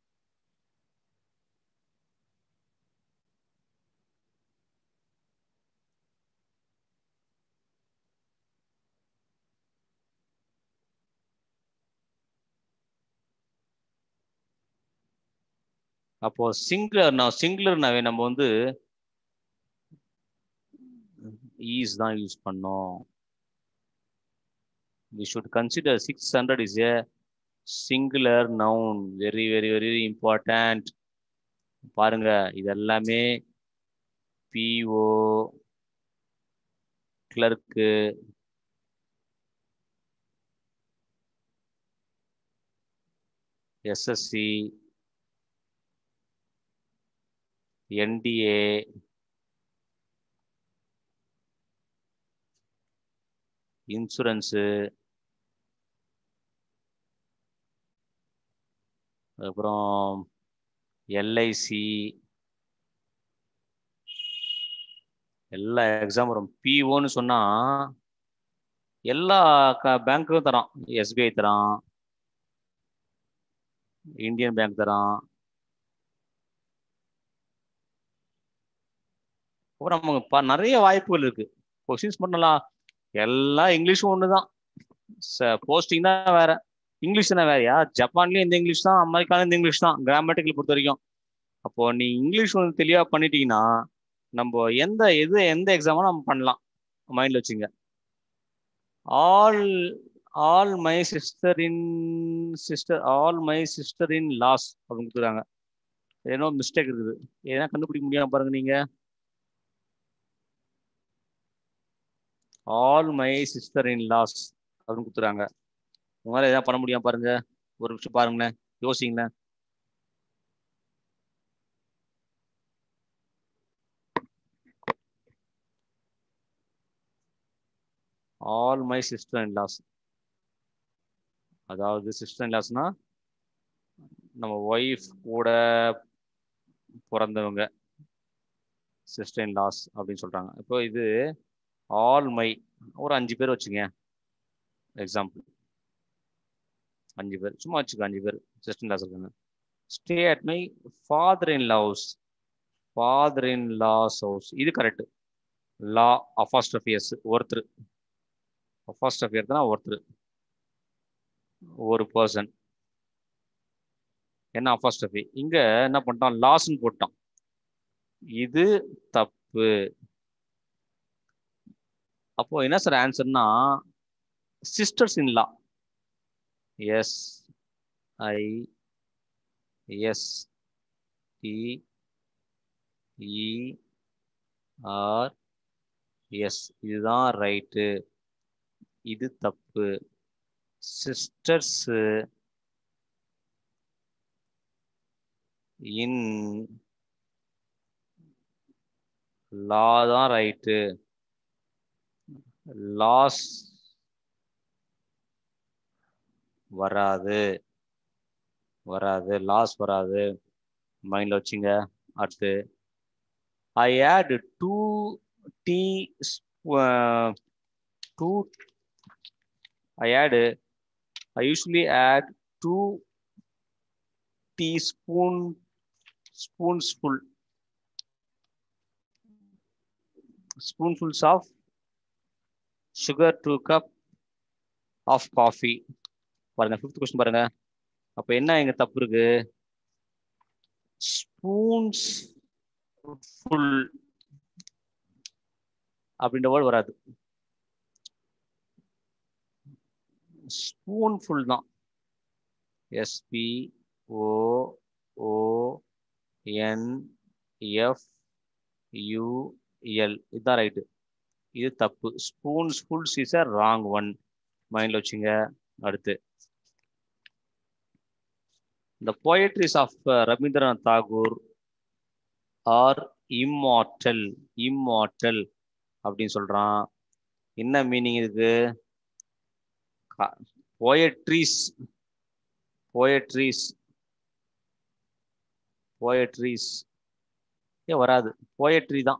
அப்போ சிங்குலர் நான் சிங்குலர்னாவே நம்ம வந்து ஈஸ் தான் யூஸ் பண்ணோம் we should consider six hundred is a singular noun very very very important பாருங்க இது எல்லாமே PO clerk SSC NDA insurance அப்புறம் எல்ஐசி எல்லா எக்ஸாம் வரும் பிஓன்னு சொன்னா எல்லா பேங்க்கும் தரான் எஸ்பிஐ தரான் இந்தியன் பேங்க் தரான் அப்புறம் நமக்கு ப நிறைய வாய்ப்புகள் இருக்கு கொஸ்டின்ஸ் பண்ணலாம் எல்லாம் இங்கிலீஷும் ஒன்று தான் போஸ்டிங் தான் வேற இங்கிலீஷ் தானே வேறையா ஜப்பான்லேயும் இந்த இங்கிலீஷ் தான் அமெரிக்காலும் இந்த இங்கிலீஷ் தான் கிராமட்டிக்கல் பொறுத்த வரைக்கும் அப்போ நீ இங்கிலீஷ் ஒன்று தெளிவாக பண்ணிட்டீங்கன்னா நம்ம எந்த எது எந்த எக்ஸாமும் நம்ம பண்ணலாம் மைண்டில் வச்சுங்க all all my sister in sister all my sister in laws அப்படின்னு கொடுத்துருக்காங்க ஏதோ மிஸ்டேக் இருக்குது எதனா கண்டுபிடிக்க முடியாம பாருங்க நீங்க all my sister in laws அப்படின்னு கொடுத்துறாங்க உங்களால எதாவது பண்ண முடியாம பாருங்க ஒரு நிமிஷம் பாருங்களேன் யோசிங்களேன் all my sister in laws அதாவது சிஸ்டர் இன் லாஸ்னா நம்ம ஒய்ஃப் கூட பிறந்தவங்க சிஸ்டர் இன் லாஸ் அப்படின்னு சொல்றாங்க இப்போ இது ஆல் மை ஒரு அஞ்சு பேர் வச்சுங்க எக்ஸாம்பிள் அஞ்சு பேர் சும்மா வச்சுக்க அஞ்சு பேர் சிஸ்டர் லாஸ் இருக்காங்க stay at my father in laws father in laws house இது கரெக்ட் லா அஃபாஸ்ட் ஆஃப் இயர்ஸ் ஒருத்தர் ஃபர்ஸ்ட் ஆஃப் இயர் தான் ஒருத்தர் ஒரு பர்சன் என்ன ஃபர்ஸ்ட் ஆஃப் இங்க என்ன பண்ணிட்டான் லாஸ்ன்னு போட்டான் இது தப்பு அப்போ என்ன சார் ஆன்சர்னா sisters in law S I S T E R S இதுதான் ரைட்டு இது தப்பு சிஸ்டர்ஸ் இன் லா தான் ரைட்டு லாஸ் வராது வராது லாஸ் வராது மைண்ட்ல வச்சுங்க அடுத்து I add two tea two I add, I usually add two teaspoon spoonsful spoonfuls of sugar to cup of coffee பாருங்க ஃபிஃப்த் கொஸ்டின் பாருங்க அப்ப என்ன இங்க தப்பு இருக்கு ஸ்பூன்ஸ் ஃபுல் அப்படின்ற வேர்டு வராது ஸ்பூன்ஃபுல் தான் S P O O N F U L இதுதான் ரைட்டு இது தப்பு spoons fuls is a wrong one மைண்டில் வச்சுங்க அடுத்து The poetries of uh, Rabindranath Tagore are immortal immortal அப்படின்னு சொல்றான் என்ன மீனிங் இருக்கு போயட்ரிஸ் போயட்ரிஸ் போயட்ரிஸ் ஏ வராது போயட்ரி தான்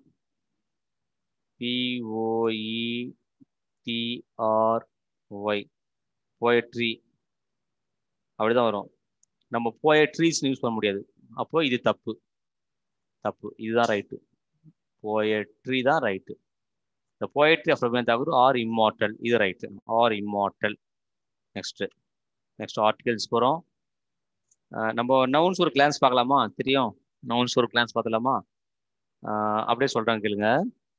பிஓஇ டிஆர் ஒய் போயட்ரி அப்படிதான் வரும் நம்ம போயட்ரிஸ் யூஸ் பண்ண முடியாது அப்போ இது தப்பு தப்பு இதுதான் ரைட்டு போயட்ரி தான் right the poetry of Ravindra Tagore are immortal இது right are immortal next next articles போகிறோம் நம்ம நவுன்ஸ் ஒரு கிளான்ஸ் பார்க்கலாமா தெரியும் நவுன்ஸ் ஒரு கிளான்ஸ் பார்த்துலாமா அப்படியே சொல்கிறாங்க கேளுங்க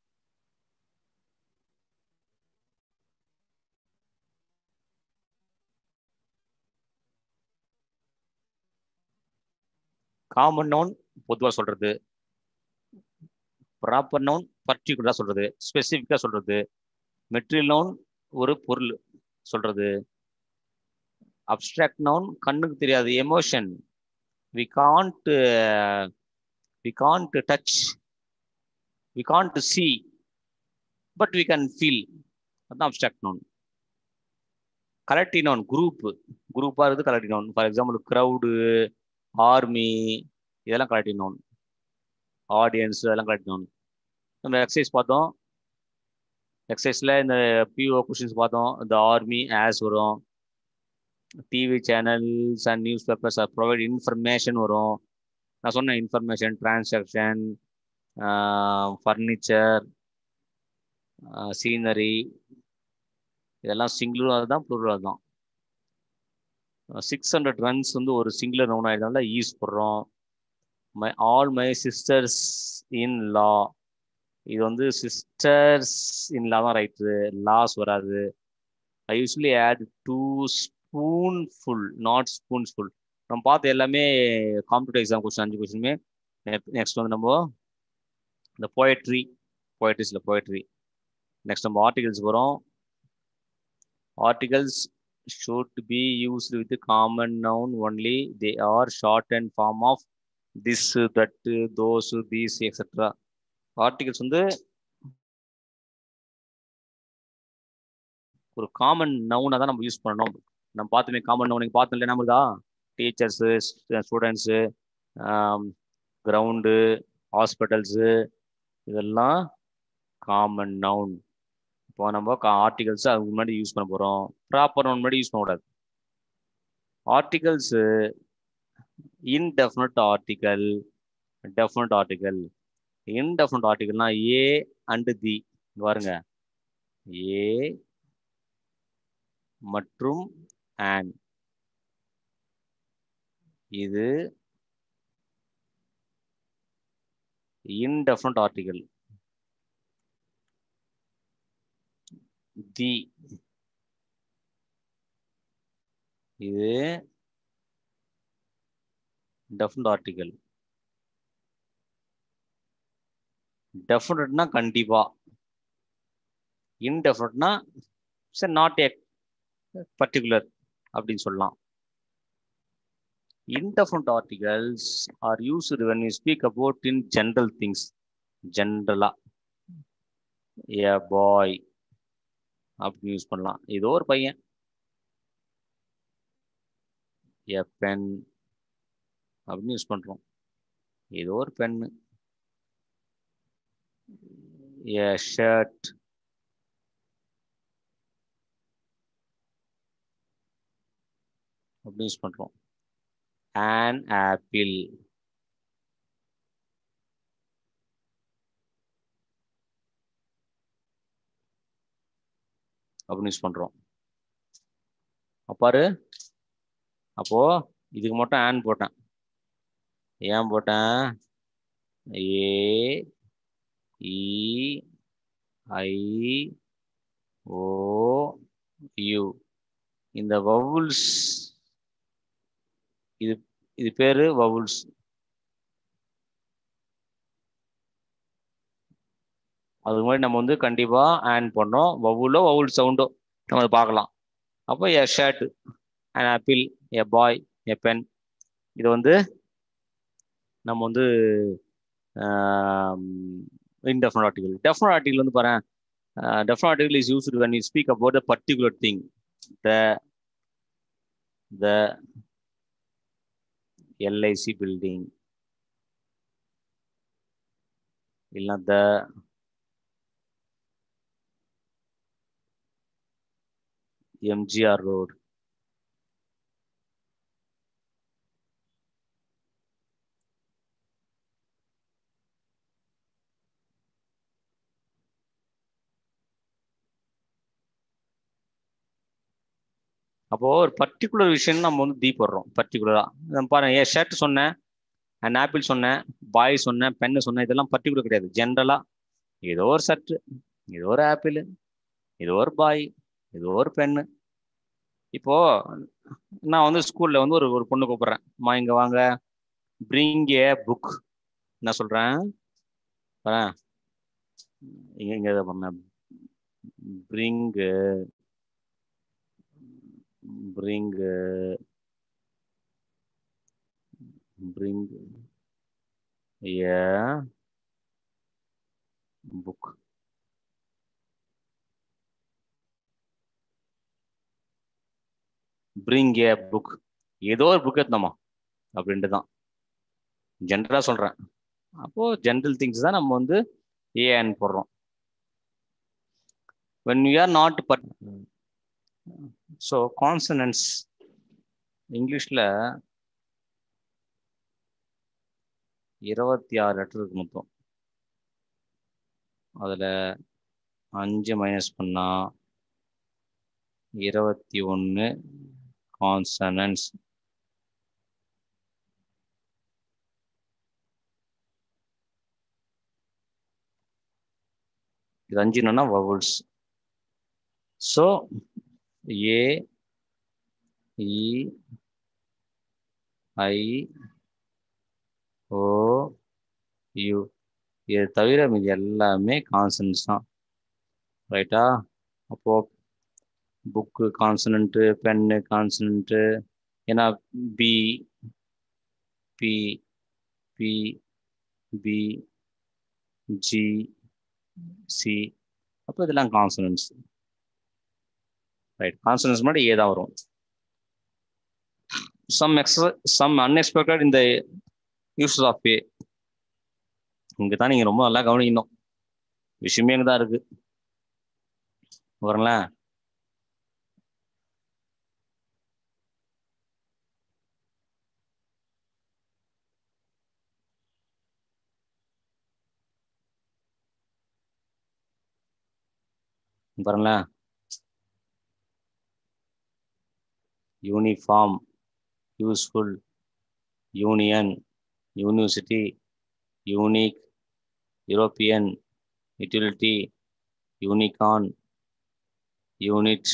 காமன் நவுன் பொதுவாக சொல்றது ப்ராப்பர் நவுன் பர்டிகுலராக சொல்றது ஸ்பெசிஃபிக்காக சொல்றது மெட்டீரியல் நவுன் ஒரு பொருள் சொல்றது அப்டிராக்ட் நவுன் கண்ணுக்கு தெரியாது emotion we can't we can't touch we can't see but we can feel அதுதான் abstract noun collective noun group குரூப்பாக இருக்குது collective noun for example crowd army இதெல்லாம் கலெக்டிவ் நோன் ஆடியன்ஸ் அதெல்லாம் கலெக்டிவ் நோன் நம்ம எக்ஸசைஸ் பார்த்தோம் எக்ஸசைஸில் இந்த பிஓ கொஷின்ஸ் பார்த்தோம் இந்த ஆர்மி ஆஸ் வரும் TV channels and newspapers provide information வரும் நான் சொன்ன இன்ஃபர்மேஷன் டிரான்சாக்ஷன் ஃபர்னிச்சர் சீனரி இதெல்லாம் சிங்குலர் தான் ப்ளூரல் தான் சிக்ஸ் ஹண்ட்ரட் ரன்ஸ் வந்து ஒரு சிங்குலர் நவுன் ஆயிருந்தால ஈஸ் போடுறோம் my all my sisters in law இது வந்து சிஸ்டர்ஸ் இன் லா தான் ரைட்டு லாஸ் வராது I usually add two spoon full not spoons full நம்ம பார்த்து எல்லாமே காம்படிட்டிவ் எக்ஸாம் கொஸ்டின் அஞ்சு கொஸ்டினுமே நெக்ஸ்ட் வந்து நம்ம இந்த போயட்ரி போயட்ரிஸில் போயட்ரி நெக்ஸ்ட் நம்ம ஆர்டிகல்ஸ் வரும் articles should be used with the common noun only. They are shortened form of this, that, those, these, etc. Articles வந்து ஒரு காமன் நவுனை தான் நம்ம யூஸ் பண்ணணும் நம்ம பார்த்துமே காமன் நவுன் நீங்கள் பார்த்தோம் இல்லையா நம்மளுதா டீச்சர்ஸு ஸ்டூடெண்ட்ஸு கிரவுண்டு ஹாஸ்பிட்டல்ஸு இதெல்லாம் காமன் நவுன் இப்போ நம்ம ஆர்டிகல்ஸ் அதுக்கு முன்னாடி யூஸ் பண்ண போகிறோம் ப்ராப்பர் ஒன் முன்னாடி யூஸ் பண்ணக்கூடாது articles indefinite article definite article indefinite ஆர்டிகல்னா ஏ அண்டு தி பாருங்க ஏ மற்றும் ஆன் இது இன்டெஃபினட் ஆர்டிகல் தி இது டெஃபினட் ஆர்டிகல் டெஃபினட்னா கண்டிப்பா இன்டெஃபினட்னா சரி நாட் ஏ பர்டிகுலர் அப்படின்னு சொல்லலாம் indefinite articles are used when we speak about in general things ஜென்ரலா a boy அப்படின்னு யூஸ் பண்ணலாம் ஏதோ ஒரு பையன் a pen அப்படின்னு யூஸ் பண்றோம் ஏதோ ஒரு பென்னு a shirt அப்படின்னு யூஸ் பண்றோம் an apple அப்படின்னு யூஸ் பண்றோம் அப்பாரு அப்போ இதுக்கு மட்டும் ஆன் போட்டேன் ஏன் போட்டேன் ஏ இ ஐ ஓ யூ இந்த வவுல்ஸ் இது இது பேரு வவுல்ஸ் அதுக்கு முன்னாடி நம்ம வந்து கண்டிப்பா ஆன் பண்ணோம் வவுலோ வவுல் சவுண்டோ நம்ம அதை பார்க்கலாம் அப்போ a shirt and apple a boy a pen இது வந்து நம்ம வந்து இன்டெஃபினட் ஆர்டிகல் டெஃபினட் ஆர்டிகல் வந்து பாரு definite article is used when you speak about a particular thing the the LIC building இல்லைன்னா த எம்ஜிஆர் ரோடு அப்போ ஒரு பர்டிகுலர் விஷயம் நம்ம வந்து தீ போடுறோம் பர்டிகுலரா பாருங்க ஏன் ஷர்ட் சொன்னேன் அண்ட் ஆப்பிள் சொன்னேன் பாய் சொன்னேன் பென்னு சொன்னேன் இதெல்லாம் பர்டிகுலர் கிடையாது ஜென்ரலா ஏதோ ஒரு ஷர்ட் ஏதோ ஒரு ஆப்பிள் ஏதோ ஒரு பாய் ஏதோ ஒரு பென்னு இப்போ நான் வந்து ஸ்கூல்ல வந்து ஒரு ஒரு பொண்ணு கூப்பிடுறேன் அம்மா இங்க வாங்க பிரிங் ஏ புக் என்ன சொல்றேன் வரேன் இங்க இங்க இதை பண்ணேன் bring bring uh, bring a book bring a book ஏதோ ஒரு புக் எடுத்தோமா அப்படின்ட்டு தான் ஜென்ரலா சொல்றேன் அப்போ ஜென்ரல் திங்ஸ் தான் நம்ம வந்து ஏன்னு போடுறோம் when we are not but so consonants இங்கிலீஷில் இருபத்தி ஆறு லெட்டர் இருக்கு மொத்தம் அதில் அஞ்சு மைனஸ் பண்ணால் இருபத்தி ஒன்று கான்சனன்ஸ் இது அஞ்சு என்னன்னா vowels so A E I O U இதை தவிர மீது எல்லாமே கான்சனன்ஸ் தான் ரைட்டா அப்போ புக்கு கான்சனன்ட்டு பென்னு கான்சனன்ட்டு ஏன்னா B B B B G C அப்போ இதெல்லாம் கான்சனன்ஸ் ரைட் கான்சனன்ஸ் முன்னாடி ஏ தான் வரும் சம் எக்ஸ் சம் அன்எக்ஸ்பெக்டட் இந்த யூஸ் ஆஃப் ஏ இங்கே தான் நீங்கள் ரொம்ப நல்லா கவனிக்கணும் விஷயமே அங்கே தான் இருக்கு வரங்களேன் பாருங்களேன் uniform useful union university unique European utility unicorn unit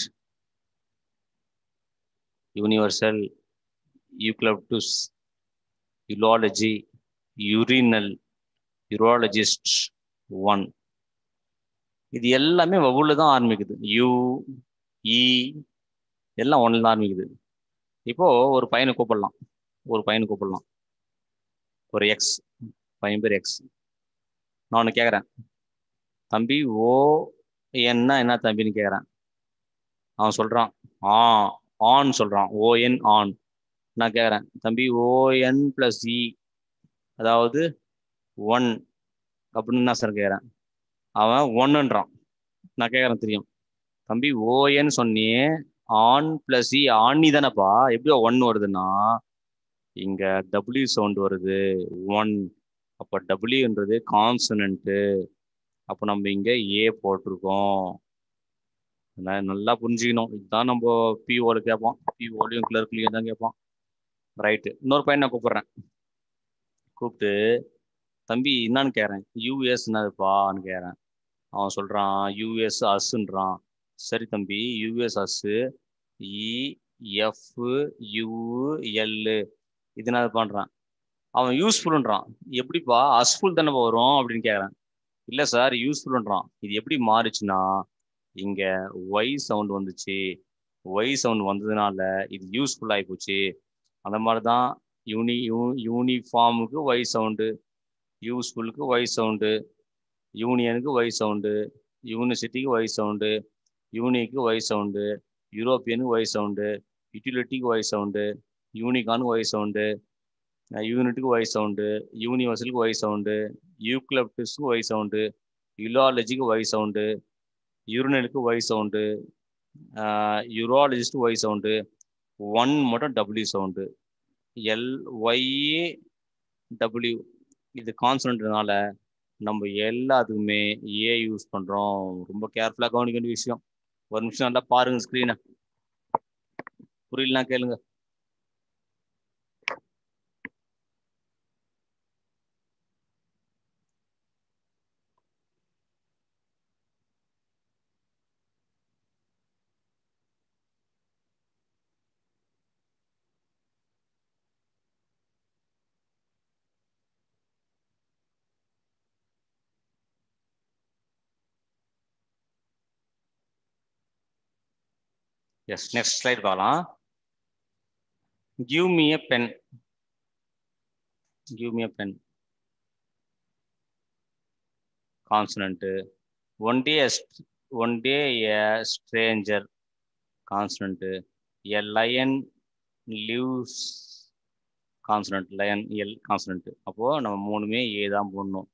universal eucalyptus eulogy urinal urologist one இது எல்லாமே வவுல தான் ஆரம்பிக்குது யூ இ எல்லாம் ஒன்றில் தான் ஆரம்பிக்குது இப்போ ஒரு பையனை கூப்பிடலாம் ஒரு பையனை கூப்பிடலாம் ஒரு எக்ஸ் பையன் பேர் எக்ஸ் நான் ஒன்று கேட்குறேன் தம்பி ஓ என்ன என்ன தம்பின்னு கேட்குறேன் அவன் சொல்கிறான் ஆ ஆன் சொல்கிறான் ஓஎன் ஆன் நான் கேட்குறேன் தம்பி ஓஎன் ப்ளஸ் இ அதாவது ஒன் அப்படின்னு நான் சார் கேட்குறேன் அவன் ஒன்னுன்றான் நான் கேட்குறேன் தெரியும் தம்பி ஓஎன்னு சொன்னியே ஆன் பிளஸ் இ ஆனி தானேப்பா எப்படியோ ஒன் வருதுன்னா இங்க டபிள்யூ சவுண்ட் வருது ஒன் அப்போ டபிள்யூன்றது கான்சனன்ட்டு அப்போ நம்ம இங்க ஏ போட்டிருக்கோம் நல்லா புரிஞ்சுக்கணும் இதுதான் நம்ம பிஓல கேட்போம் பிஓலையும் கிளர்க்லையும் தான் கேட்போம் ரைட்டு இன்னொரு பையன் நான் கூப்பிட்றேன் கூப்பிட்டு தம்பி என்னான்னு கேட்குறேன் யூஎஸ் என்னதுப்பான்னு கேட்குறேன் அவன் சொல்கிறான் யூஎஸ் அஸ்ன்றான் சரி தம்பி யூஎஸ் அஸ்ஸு இ எஃப் யூஎல்லு இது என்ன பண்ணுறான் அவன் யூஸ்ஃபுல்ன்றான் எப்படிப்பா அஸ்ஃபுல் தானே வரும் அப்படின்னு கேட்குறேன் இல்லை சார் யூஸ்ஃபுல்ன்றான் இது எப்படி மாறுச்சுன்னா இங்கே ஒய் சவுண்ட் வந்துச்சு ஒய் சவுண்ட் வந்ததுனால இது யூஸ்ஃபுல் ஆகி போச்சு அந்த மாதிரி தான் யூனி யூ யூனிஃபார்முக்கு ஒய் சவுண்டு யூஸ்ஃபுல்லுக்கு ஒய் சவுண்டு யூனியனுக்கு ஒய் சவுண்டு யூனிவர்சிட்டிக்கு ஒய் சவுண்டு யூனிக்கு ஒய் சவுண்டு யூரோப்பியனுக்கு ஒய் சவுண்டு யூட்டிலிட்டிக்கு ஒய் சவுண்டு யூனிகானுக்கு ஒய் சவுண்டு யூனிட்டுக்கு ஒய் சவுண்டு யூனிவர்சலுக்கு ஒய் சவுண்டு யூக்லப்டிஸ்க்கு ஒய் சவுண்டு யுலாலஜிக்கு ஒய் சவுண்டு யூரினலுக்கு Y sound urologist Y sound one மட்டும் W sound L Y A W இது கான்சனண்ட்னால நம்ம எல்லாத்துக்குமே ஏ யூஸ் பண்ணுறோம் ரொம்ப கேர்ஃபுல்லாக கவனிக்க வேண்டிய விஷயம் ஒரு நிமிஷம் நல்லா பாருங்க ஸ்க்ரீனை புரியலாம் கேளுங்க எஸ் நெக்ஸ்ட் ஸ்லைட் பார்க்கலாம் give me a pen give me a pen consonant one day one day a stranger consonant a lion lives consonant lion L consonant அப்போது நம்ம மூணுமே ஏ தான் போடணும்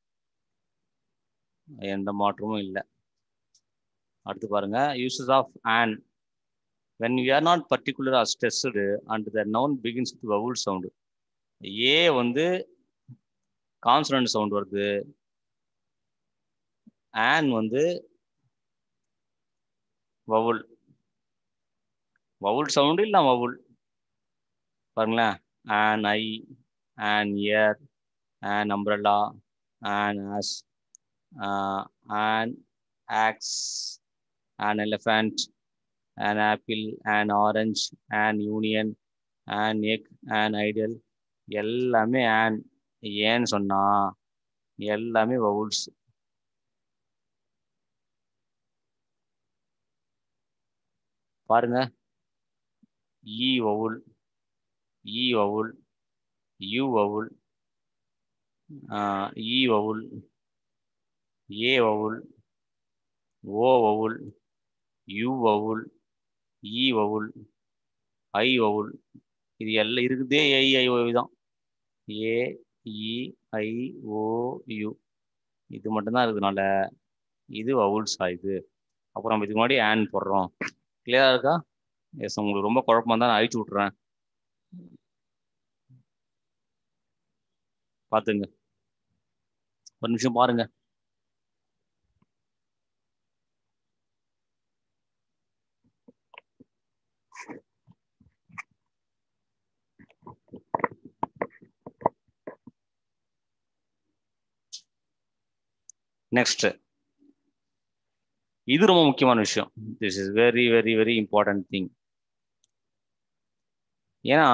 எந்த மாற்றமும் இல்லை அடுத்து பாருங்க uses of an when we are not particular or stressed and the noun begins with vowel sound A வந்து கான்சனன்ட் சவுண்ட் வருது ஆன் வந்து வவுல் வவுல் சவுண்டு இல்லை வவுல் பாருங்களேன் an eye an ear an umbrella an ass an ox an elephant an apple, an orange, an union, an egg, an idol எல்லாமே ஆன் ஏன்னு சொன்னா எல்லாமே வவுல்ஸ் பாருங்க இ வவுல் இ வவுல் யு வவுல் இ வவுல் ஏ வவுல் ஓ வவுல் யு வவுல் இ வவுல் ஐ வவுல் இது எல்லாம் இருக்குதே ஏ ஐ ஓ தான் ஏ இ ஐ ஓ யு இது மட்டும்தான் இருக்கிறதுனால இது வவுல்ஸ் ஆகுது அப்புறம் நம்ம இதுக்கு முன்னாடி ஆன் போடுறோம் கிளியராக இருக்கா எஸ் உங்களுக்கு ரொம்ப குழப்பமா தான் நான் அழிச்சு விட்றேன் பார்த்துங்க ஒரு நிமிஷம் பாருங்க நெக்ஸ்ட் இது ரொம்ப முக்கியமான விஷயம் this is very very very important thing ஏன்னா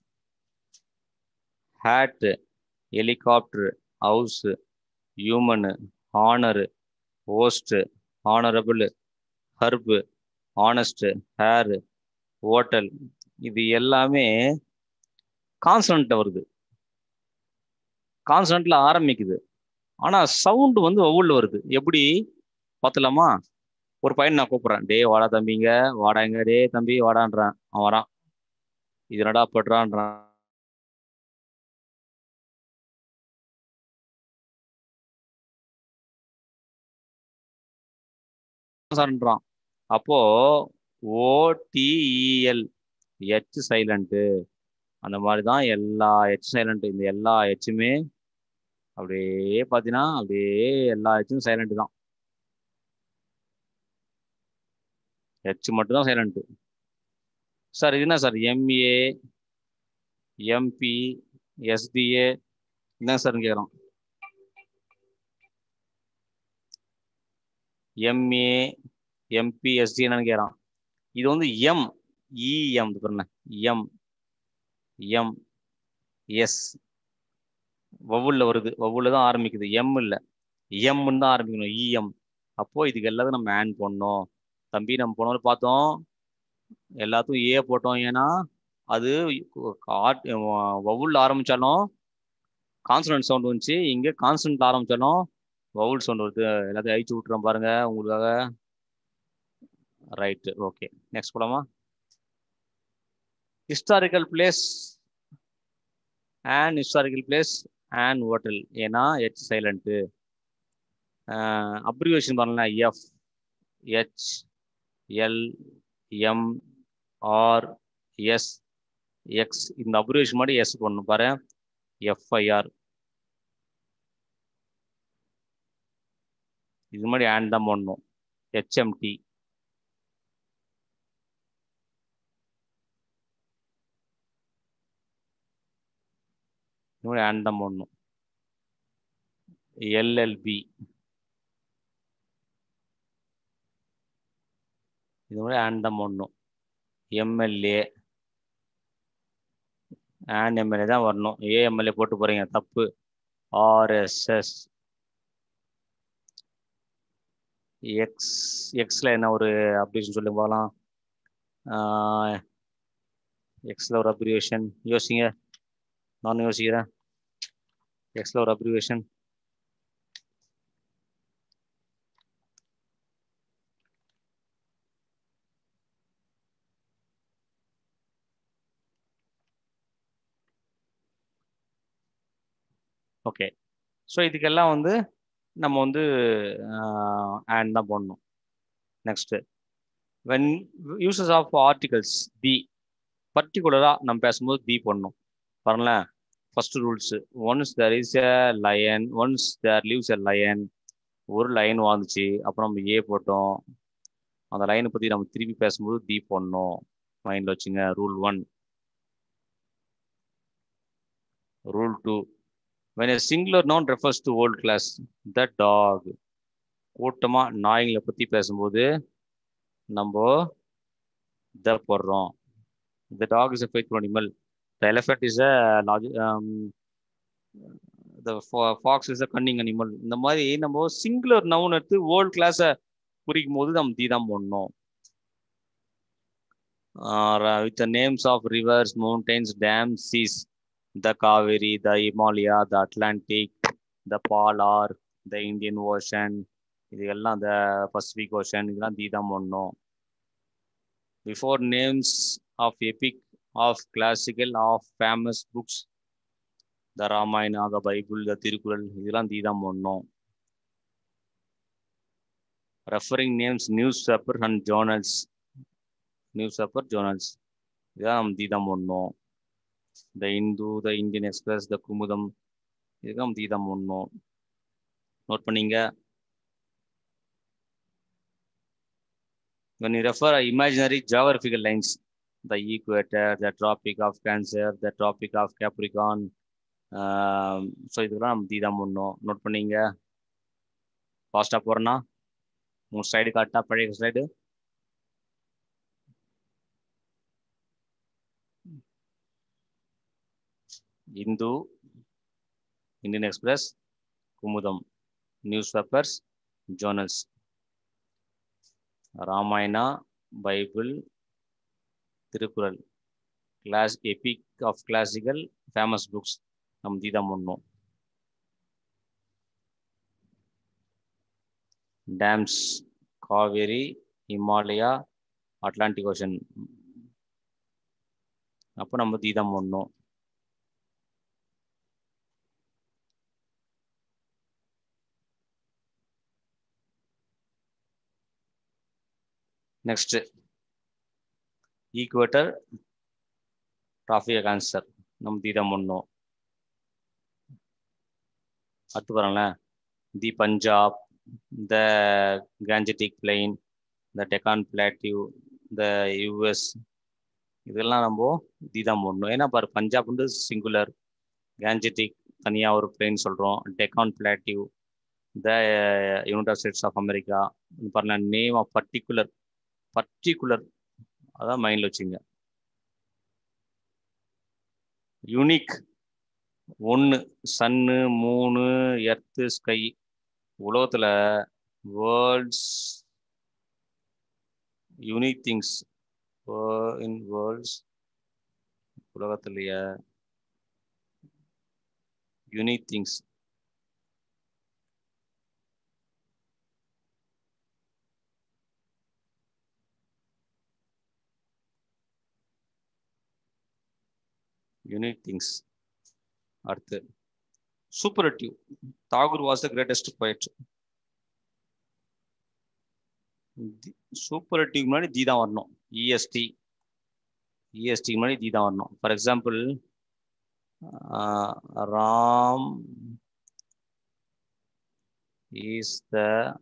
hat helicopter house human honour host honourable herb honest hair hotel இது எல்லாமே கான்சனண்ட்டில் வருது கான்சனண்ட்டில் ஆரம்பிக்குது ஆனால் சவுண்டு வந்து ஒவ்வொரு வருது எப்படி பார்த்துலாமா ஒரு பையன் நான் கூப்பிட்றேன் டே வாடா தம்பிங்க வாடாங்க டே தம்பி வாடான்றான் அவன் வரான் இது நடா படுறான்றான் சார்ன்றான் அப்போ ஓடிஇஎல் ஹெச் சைலண்ட்டு அந்த மாதிரி தான் எல்லா ஹெச் சைலண்ட் இந்த எல்லா ஹெச்சுமே அப்படியே பார்த்தீங்கன்னா அப்படியே எல்லா ஹெச்சும் சைலண்ட் தான் ஹெச் மட்டும் தான் சைலண்ட்டு சார் இது என்ன சார் எம்ஏ எம்பி எஸ்டிஏ என்ன சார்னு கேட்குறோம் எம்ஏ எம்பி எஸ்டி என்னன்னு கேட்குறான் இது வந்து எம் இஎம் பாருங்க எம் எம் எஸ் வவுல்ல வருது வவுல்ல தான் ஆரம்பிக்குது எம் இல்லை எம்னு தான் ஆரம்பிக்கணும் இஎம் அப்போ இதுக்கு எல்லாத்தையும் நம்ம ஆன் பண்ணோம் தம்பி நம்ம போன பார்த்தோம் எல்லாத்துக்கும் ஏ போட்டோம் ஏன்னா அது வவுல் ஆரம்பிச்சாலும் கான்சனன்ட் சவுண்ட் வந்துச்சு இங்கே கான்சனன்ட் ஆரம்பிச்சாலும் வவுல் சவுண்ட் வருது எல்லாத்தையும் அழிச்சு விட்டுறேன் பாருங்க உங்களுக்காக ரைட்டு ஓகே நெக்ஸ்ட் போலாமா historical place and historical place and hotel ஏன்னா ஹெச் சைலண்ட்டு அப்ரிவேஷன் பண்ணலாம் F H L M R S X இந்த அப்ரிவேஷன் மாதிரி எஸ் பண்ணணும் பாரு எஃப்ஐஆர் இது மாதிரி ஆண்ட் தான் பண்ணணும் ஹெச்எம்டி இது மாதிரி ஆண்ட் தான் பண்ணணும் எல்எல்பி இது மாதிரி ஆண்ட் தான் பண்ணணும் எம்எல்ஏ ஆன் எம்எல்ஏ தான் வரணும் ஏஎம்எல்ஏ போட்டு போறீங்க தப்பு ஆர்எஸ்எஸ் எக்ஸ் எக்ஸில் என்ன ஒரு அப்ரிவேஷன் சொல்லுங்க பார்க்கலாம் எக்ஸில் ஒரு அப்ரிவேஷன் யோசிங்க நானும் யோசிக்கிறேன் எக்ஸில் ஒரு அப்ரிவேஷன் ஓகே ஸோ இதுக்கெல்லாம் வந்து நம்ம வந்து ஆண்ட் தான் போடணும் next when uses of articles the பர்டிகுலராக நம்ம பேசும்போது தி போடணும் பாருங்களேன் first rules once there is a lion once there lives a lion ஒரு லைன் வாழ்ந்துச்சு அப்புறம் நம்ம ஏ போட்டோம் அந்த லைனை பற்றி நம்ம திருப்பி பேசும்போது தி போடணும் மைண்டில் வச்சுங்க rule one rule two when a singular noun refers to old class the dog கூட்டமாக நாய்களை பற்றி பேசும்போது நம்ம த போடுறோம் the dog is a faithful animal the elephant is a um, the fox is a cunning animal இந்த மாதிரி நம்ம சிங்குலர் நவுன் எடுத்து ஓல்ட் கிளாஸை குறிக்கும் போது நம்ம தி தான் போடணும் with the names of rivers mountains dams seas the Kaveri, the Himalaya, the Atlantic, the Polar, the Indian Ocean, இது எல்லாம் the Pacific Ocean இதெல்லாம் தி தான் பண்ணணும் before names of epic of classical of famous books the Ramayana the Bible the Thirukkural இதெல்லாம் தி தான் பண்ணணும் referring names newspaper and journals newspaper journals இதெல்லாம் நம்ம தி தான் பண்ணணும் the Hindu the Indian Express the Kumudam இதுதான் தீதம் ஒன்றும் நோட் பண்ணீங்க when you refer a imaginary geographical lines the equator the tropic of cancer the tropic of capricorn so இதெல்லாம் நம்ம தீதம் ஒன்றும் நோட் பண்ணீங்க ஃபாஸ்ட்டாக போகிறேன்னா உங்கள் ஸ்லைடு காட்டா பழைய slide Hindu Indian Express Kumudam newspapers journals Ramayana Bible Thirukkural class epic of classical famous books நம்ம தீதம் பண்ணோம் dams Kaveri Himalaya Atlantic Ocean அப்போ நம்ம தீதம் பண்ணோம் நெக்ஸ்ட் ஈக்குவேட்டர் ட்ராஃபி கேன்சர் நம்ம தீதம் பண்ணோம் அடுத்து பாருங்களேன் the Punjab the Gangetic plain the Deccan plateau the US இதெல்லாம் நம்ம தீதம் பண்ணணும் ஏன்னா பாரு பஞ்சாப் வந்து சிங்குலர் கேஞ்சட்டிக் தனியாக ஒரு பிளைன் சொல்கிறோம் Deccan plateau the United States of America பாருங்க நேம் ஆஃப் பர்டிகுலர் பர்டிகுலர் அதான் மைண்டில் வச்சுங்க யூனிக் ஒன்று சன்னு மூணு எர்த்து ஸ்கை உலகத்தில் worlds unique things in worlds உலகத்திலேயே unique things unique things அடுத்து superlative Tagore was the greatest poet superlative முன்னாடி தி தான் வரணும் இஎஸ்டி இஎஸ்டி முன்னாடி தி தான் வரணும் for example Ram is the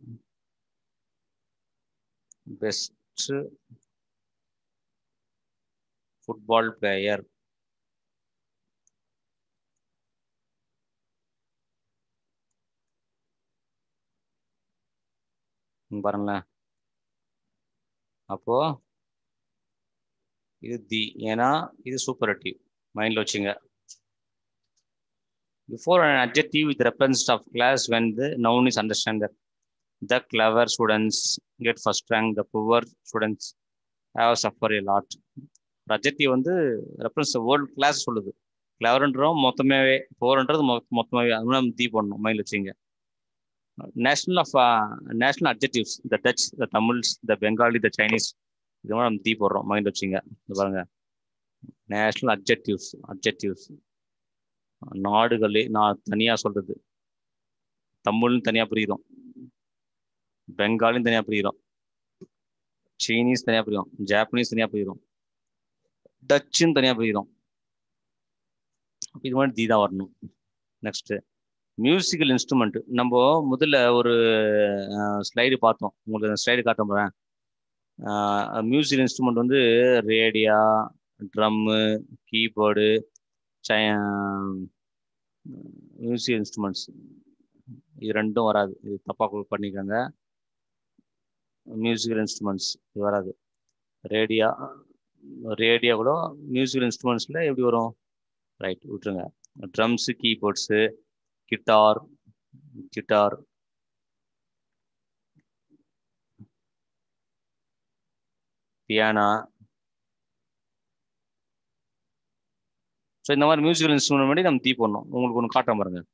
best football player பாருங்களேன் அப்போ இது தி ஏன்னா இது சூப்பரட்டிவ் மைண்ட்ல வச்சுங்க before an adjective with reference of class when the noun is understand that the clever students get first rank the poor students have suffer a lot adjective வந்து ரெஃபரன்ஸ் வேர்ல்ட் கிளாஸ் சொல்லுது கிளவர்ன்றோம் மொத்தமாவே போர்ன்றது மொத்தமாவே அது நம்ம தீ பண்ணணும் மைண்ட் வச்சுங்க national of national adjectives the Dutch the Tamils the Bengali the Chinese இது மாதிரி நம்ம தீ போடுறோம் மைண்ட் வச்சுங்க இது பாருங்க நேஷனல் அப்ஜெக்டிவ்ஸ் அப்ஜெக்டிவ்ஸ் நாடுகளே நான் தனியாக சொல்றது தமிழ்னு தனியாக புரியுறோம் பெங்காலின்னு தனியாக புரியுறோம் சைனீஸ் தனியாக புரியும் ஜாப்பனீஸ் தனியாக புரியுறோம் டச்சுன்னு தனியாக புரியுறோம் இது மாதிரி தீ தான் வரணும் நெக்ஸ்ட்டு மியூசிக்கல் இன்ஸ்ட்ருமெண்ட் நம்ம முதல்ல ஒரு ஸ்லைடு பார்த்தோம் உங்களுக்கு ஸ்லைடு காட்ட போகிறேன் மியூசிக்கல் இன்ஸ்ட்ருமெண்ட் வந்து radio drum keyboard musical instruments இது ரெண்டும் வராது இது தப்பாக பண்ணிக்கோங்க மியூசிக்கல் இன்ஸ்ட்ருமெண்ட்ஸ் இது வராது ரேடியா ரேடியோ கூட மியூசிக்கல் இன்ஸ்ட்ருமெண்ட்ஸில் எப்படி வரும் ரைட் விட்டுருங்க drums keyboards guitar guitar piano so இந்த மாதிரி மியூசிக்கல் இன்ஸ்ட்ருமெண்ட் முன்னாடி நம்ம தீ பண்ணோம் உங்களுக்கு ஒன்று காட்ட பாருங்க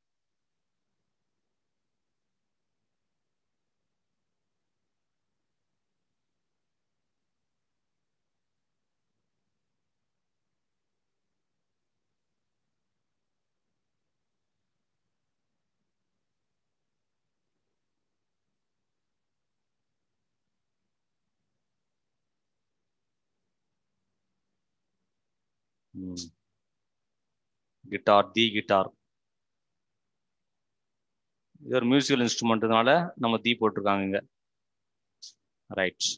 கிட்டார் தி கிட்டார் இது ஒரு மியூசிக்கல் இன்ஸ்ட்ருமெண்ட்னால நம்ம தீ போட்டிருக்காங்க இங்க right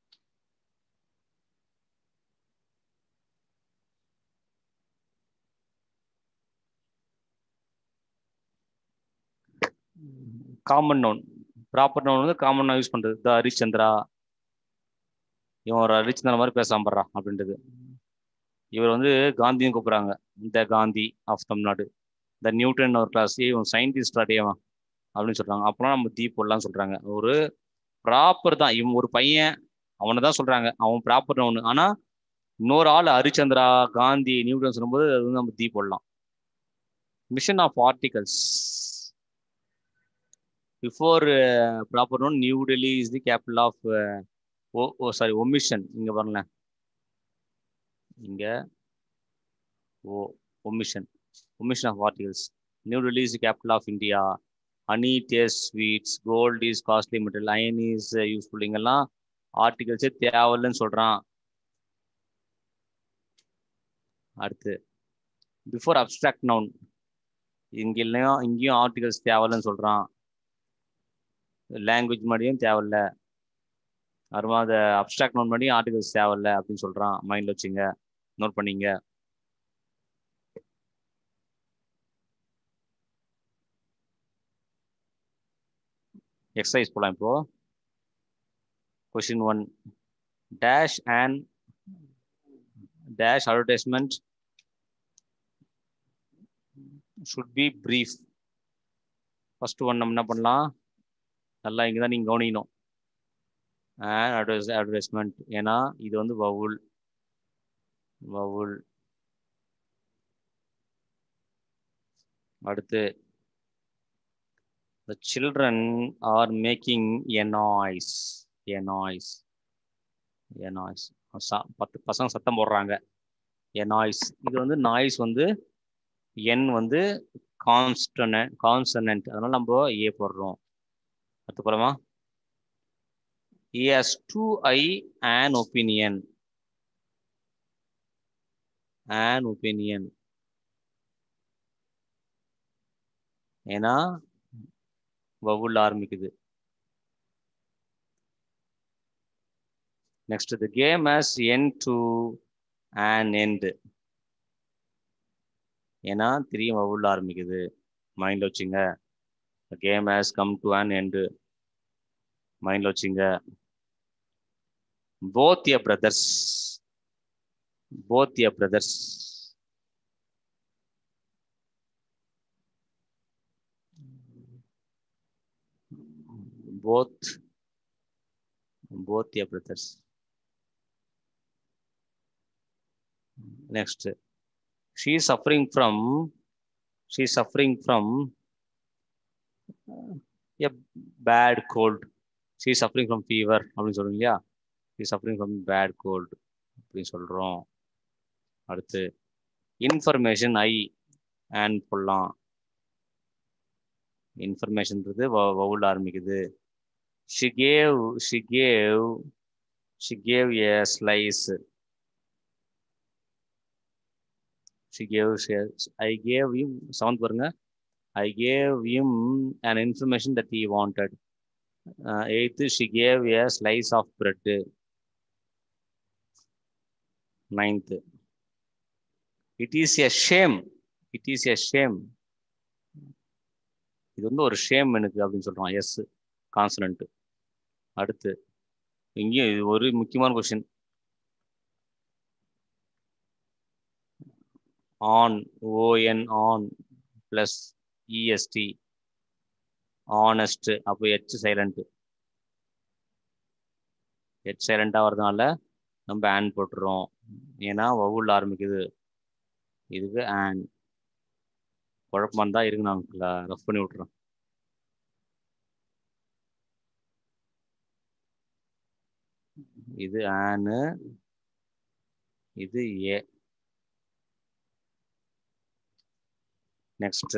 common noun proper noun வந்து காமன் நோன் யூஸ் பண்றது த ஹரிச்சந்திரா இவன் ஒரு ஹரிச்சந்திரா மாதிரி பேசாம படுறான் அப்படின்றது இவர் வந்து காந்தின்னு கூப்பிட்றாங்க இந்த காந்தி ஆஃப் தமிழ்நாடு இந்த நியூட்டன் ஒரு கிளாஸ் இவன் சயின்டிஸ்ட் அடையவன் அப்படின்னு சொல்றாங்க அப்போலாம் நம்ம தீ போடலாம் சொல்றாங்க ஒரு ப்ராப்பர் தான் இவன் ஒரு பையன் அவனை தான் சொல்றாங்க அவன் ப்ராப்பர் ஒன்று ஆனா இன்னொரு ஆள் ஹரிச்சந்திரா காந்தி நியூட்டன் சொல்லும்போது அது வந்து நம்ம தீ போடலாம் omission of articles before proper noun New Delhi is the capital of oh oh sorry omission இங்க பாருங்களேன் இங்க oh omission omission of articles New Delhi is capital of India honey taste sweets gold is costly material iron is useful இங்கெல்லாம் ஆர்டிகல்ஸே தேவையில்லைன்னு சொல்றான் அடுத்து பிஃபோர் அப்ட்ராக்ட் நவுன் இங்கேயும் இங்கேயும் ஆர்டிகல்ஸ் தேவையில்லைன்னு சொல்றான் லாங்குவேஜ் மாதிரியும் தேவையில்ல அப்புறமா அதை அப்ட்ராக்ட் நோட் பண்ணி ஆர்டிகல்ஸ் தேவையில்ல அப்படின்னு சொல்றான் மைண்ட்ல வச்சுங்க நோட் பண்ணீங்க எக்ஸசைஸ் போலாம் இப்போ question one dash and dash advertisement should be brief first one நம்ம என்ன பண்ணலாம் நல்லா இங்கே தான் நீங்கள் கவனிக்கணும் அண்ட் அட்வர்ஸ் அட்வர்டைஸ்மெண்ட் ஏன்னா இது வந்து வவுல் வவுல் அடுத்து the children are making a noise a noise a noise ச- பத்து பசங்க சத்தம் போடுறாங்க a noise இது வந்து நாய்ஸ் வந்து என் வந்து கான்ஸ்டன்ட் கான்சனன்ட் அதனால நம்ம ஏ போடுறோம் அடுத்து போலாமா he has two i an opinion an opinion ஏன்னா வவுல் ஆரம்பிக்குது next the game has an to an end ஏன்னா திரியும் வவுல் ஆரம்பிக்குது மைண்ட்ல வச்சுங்க game has come to an end மைண்ட்ல வச்சுங்க both your brothers both your brothers both both your brothers next she is suffering from she is suffering from uh, a bad cold she is suffering from fever அப்படின்னு சொல்றோம் இல்லையா she is suffering from bad cold அப்படின்னு சொல்றோம் அடுத்து இன்ஃபர்மேஷன் ஐ அண்ட் போடலாம் இன்ஃபர்மேஷன்ன்றது வவுல் ஆரம்பிக்குது she gave she gave she gave a slice she gave she- i gave him sound பாருங்க i gave him an information that he wanted uh, eighth she gave a slice of bread ninth it is a shame it is a shame இது வந்து ஒரு ஷேம் எனக்கு அப்படின்னு சொல்றான் எஸ் கான்சனன்ட் அடுத்து இங்கேயும் இது ஒரு முக்கியமான question an O N on plus E S T honest அப்போ ஹெச் சைலண்ட் ஹெச் சைலண்டாக வர்றதுனால நம்ம ஆன் போட்டுறோம் ஏன்னா வவுல் ஆரம்பிக்குது இதுக்கு ஆன் குழப்பமா இருந்தா இருக்கு நான் ரஃப் பண்ணி விட்டுறேன் இது ஆனு இது ஏ நெக்ஸ்ட்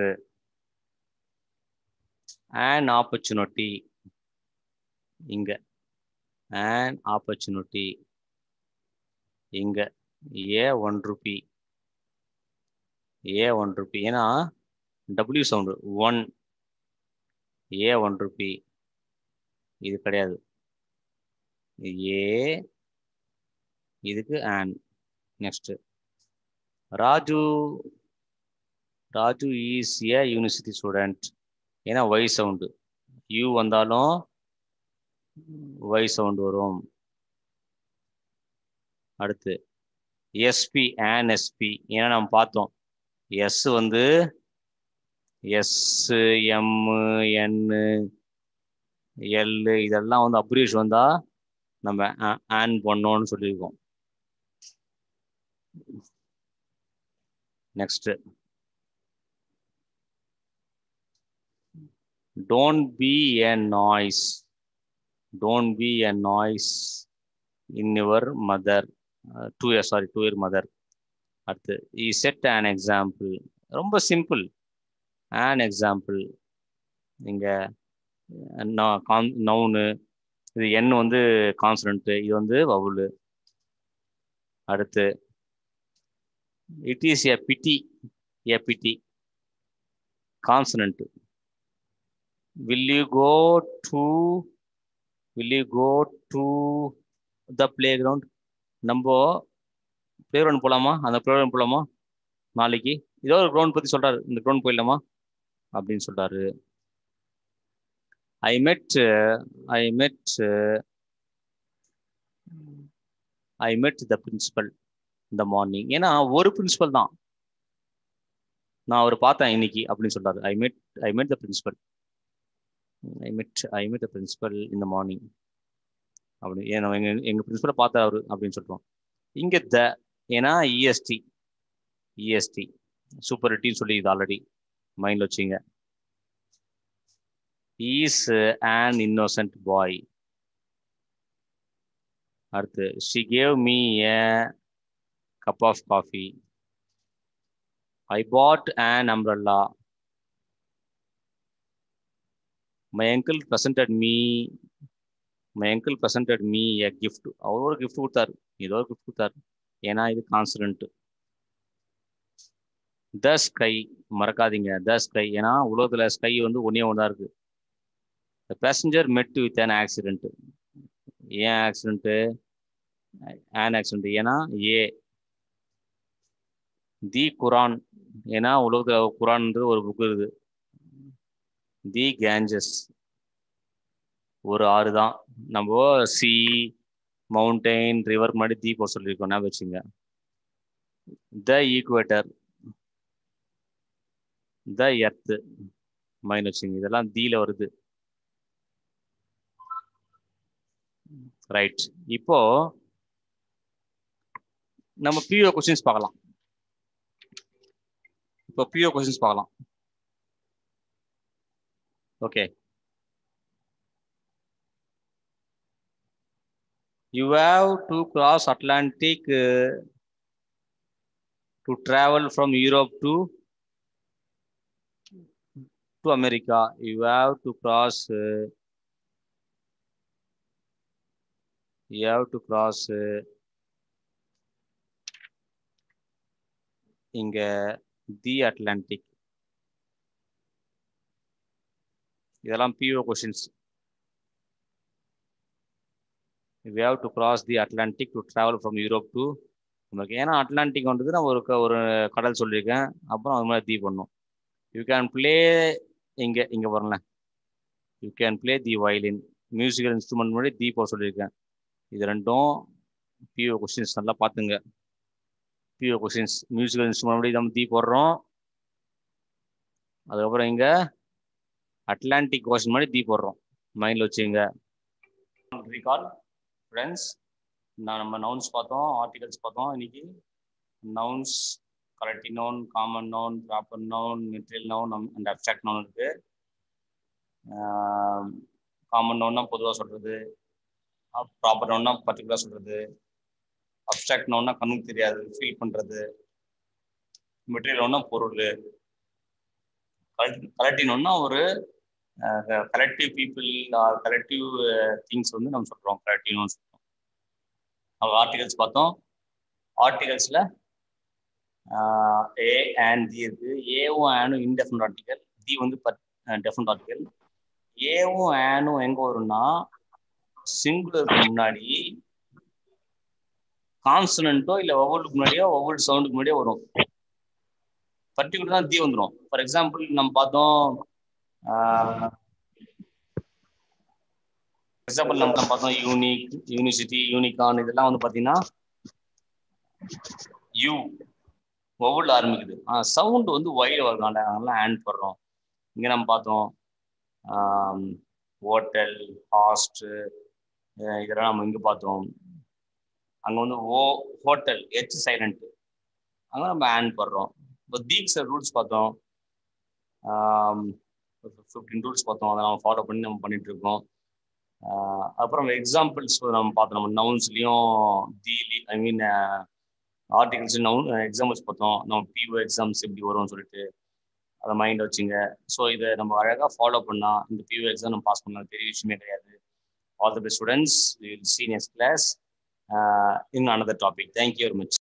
an ஆப்பர்ச்சுனிட்டி இங்க an ஆப்பர்ச்சுனிட்டி இங்க a one rupee a one rupee ஏன்னா W sound one a one rupee இது கிடையாது ஏ இதுக்கு an next Raju Raju is a university student ஏன்னா ஒய் சவுண்டு யூ வந்தாலும் ஒய் சவுண்டு வரும் அடுத்து எஸ்பி ஆன் எஸ்பி ஏன்னா நம்ம பார்த்தோம் எஸ் வந்து எஸ் எம் என் எல் இதெல்லாம் வந்து அப்ரீஷ் வந்தா நம்ம ஆன் பண்ணோம்னு சொல்லியிருக்கோம் next don't be a noise don't be a noise in your mother to ear sorry to ear mother அடுத்து இ செட் ஆன் எக்ஸாம்பிள் ரொம்ப சிம்பிள் ஆன் எக்ஸாம்பிள் நீங்கள் நவுனு இது என் வந்து கான்சனன்ட்டு இது வந்து வவுலு அடுத்து it is a pity a pity consonant will you go to will you go to the playground நம்ம பிளே கிரவுண்ட் போகலாமா அந்த பிளே கிரவுண்ட் போகலாமா நாளைக்கு ஏதோ ஒரு கிரவுண்ட் பற்றி சொல்கிறாரு இந்த கிரவுண்ட் போயிடலாமா அப்படின்னு சொல்கிறாரு ஐ மெட் ஐ மெட் ஐ மெட் த பிரின்சிபல் இந்த மார்னிங் ஏன்னா ஒரு பிரின்சிபல் தான் நான் அவர் பார்த்தேன் இன்னைக்கு அப்படின்னு சொல்றாரு ஐ மெட் ஐ மெட் த பிரின்சிபல் ஐ மெட் ஐ மெட் த பிரின்சிபல் இந்த மார்னிங் அப்படி ஏன்னா எங்க எங்க பிரின்சிபலை பார்த்தா அவரு அப்படின்னு சொல்றோம் இங்க த ஏன்னா இஎஸ்டி இஎஸ்டி சூப்பரிட்டின்னு சொல்லி இது ஆல்ரெடி மைண்ட்ல வச்சுங்க இஸ் an இன்னோசன்ட் பாய் அடுத்து she gave me a cup of coffee I bought an umbrella my uncle presented me my uncle presented me a gift அவர் ஒரு gift கொடுத்தாரு ஏதோ ஒரு gift கொடுத்தாரு ஏன்னா இது கான்சனன்ட் த ஸ்கை மறக்காதீங்க த ஸ்கை ஏன்னா உலகத்துல ஸ்கை வந்து ஒன்னே ஒன்றா இருக்கு the passenger met with an accident ஏன் ஆக்சிடென்ட்டு ஆன் ஆக்சிடென்ட் ஏன்னா ஏ தி குரான் ஏன்னா உலகத்துல குரான்ன்றது ஒரு புக் இருக்குது தி கேஞ்சஸ் ஒரு ஆறு தான் நம்ம சி மவுண்டெயின் ரிவர் முன்னாடி தி போட சொல்லியிருக்கோம் ஞாபகம் வச்சுங்க the equator the earth mind வச்சுங்க இதெல்லாம் தீல வருது ரைட் இப்போ நம்ம பிஓ கொஸ்டின்ஸ் பார்க்கலாம் இப்போ பிஓ கொஸ்டின்ஸ் பார்க்கலாம் okay you have to cross atlantic uh, to travel from europe to to america you have to cross uh, you have to cross uh, இங்க தி அட்லாண்டிக் இதெல்லாம் P O questions we have to cross the Atlantic to travel from Europe to நமக்கு ஏன்னா அட்லாண்டிக் வந்தது நான் ஒரு க- ஒரு கடல் சொல்லியிருக்கேன் அப்புறம் அது மாதிரி தீ பண்ணும் யூ கேன் ப்ளே இங்கே இங்கே வரல you can play the violin musical instrument முன்னாடி தீ போட சொல்லியிருக்கேன் இது ரெண்டும் பிஓ கொஸ்டின்ஸ் நல்லா பார்த்துங்க பிஓ கொஸ்டின்ஸ் மியூசிக்கல் இன்ஸ்ட்ருமெண்ட் முன்னாடி நம்ம தீ போடுறோம் அதுக்கப்புறம் இங்கே அட்லாண்டிக் ஓஷன் மாதிரி தீ போடுறோம் மைண்டில் வச்சுங்க ரீகால் ஃப்ரெண்ட்ஸ் நான் நம்ம நவுன்ஸ் பார்த்தோம் ஆர்டிகல்ஸ் பார்த்தோம் இன்னைக்கு nouns collective noun common noun proper noun material noun and abstract noun இருக்கு காமன் நவுன்னா பொதுவாக சொல்றது ப்ராப்பர் நவுன்னா பர்டிகுலராக சொல்றது அப்சாக்ட் நவுன்னா கண்ணுக்கு தெரியாது ஃபீல் பண்றது மெட்டீரியல் நவுன்னா பொருள் கலெக்டிவ் நவுன்னா ஒரு collective people or collective things வந்து நம்ம சொல்றோம் கலெக்டிவ் நவுன் சொல்றோம் அவங்க ஆர்டிகல்ஸ் பார்த்தோம் ஆர்டிகல்ஸ்ல ஏ அண்ட் தி இருக்கு ஏவும் ஆனும் இன்டெஃபினட் ஆர்டிகல் தி வந்து டெஃபினட் ஆர்டிகல் ஏவும் ஆனும் எங்க வரும்னா சிங்குலருக்கு முன்னாடி கான்சனன்ட்டோ இல்லை ஒவ்வொருக்கு முன்னாடியோ ஒவ்வொரு சவுண்டுக்கு முன்னாடியோ வரும் பர்டிகுலர் தான் தி வந்துடும் ஃபார் எக்ஸாம்பிள் நம்ம பார்த்தோம் எக்ஸாம்பிள் நம்ம நம்ம பார்த்தோம் யூனிக் யூனிசிட்டி யூனிகான் இதெல்லாம் வந்து பார்த்தீங்கன்னா யூ ஒவ்வொரு ஆரம்பிக்குது ஆனால் சவுண்ட் வந்து ஒயில் வருதாண்ட அதெல்லாம் ஆன் போடுறோம் இங்கே நம்ம பார்த்தோம் ஹோட்டல் ஹாஸ்ட் இதெல்லாம் நம்ம இங்கே பார்த்தோம் அங்கே வந்து ஓ ஹோட்டல் ஹெச் சைலண்ட் அங்கே நம்ம ஆன் போடுறோம் இப்போ தீக்ஸ் ரூல்ஸ் பார்த்தோம் ஃபிஃப்டீன் ரூல்ஸ் பார்த்தோம் அதை நம்ம ஃபாலோ பண்ணி நம்ம பண்ணிட்டு இருக்கோம் அப்புறம் எக்ஸாம்பிள்ஸ் நம்ம பார்த்தோம் நம்ம நவுன்ஸ்லேயும் தீலி I mean articles noun examples பார்த்தோம் நம்ம பிஓ எக்ஸாம்ஸ் எப்படி வரும்னு சொல்லிட்டு அதை மைண்ட் வச்சுங்க ஸோ இதை நம்ம அழகாக ஃபாலோ பண்ணால் இந்த பிஓ எக்ஸாம் நம்ம பாஸ் பண்ணலாம் பெரிய விஷயமே கிடையாது all the best students will seniors class in another topic thank you very much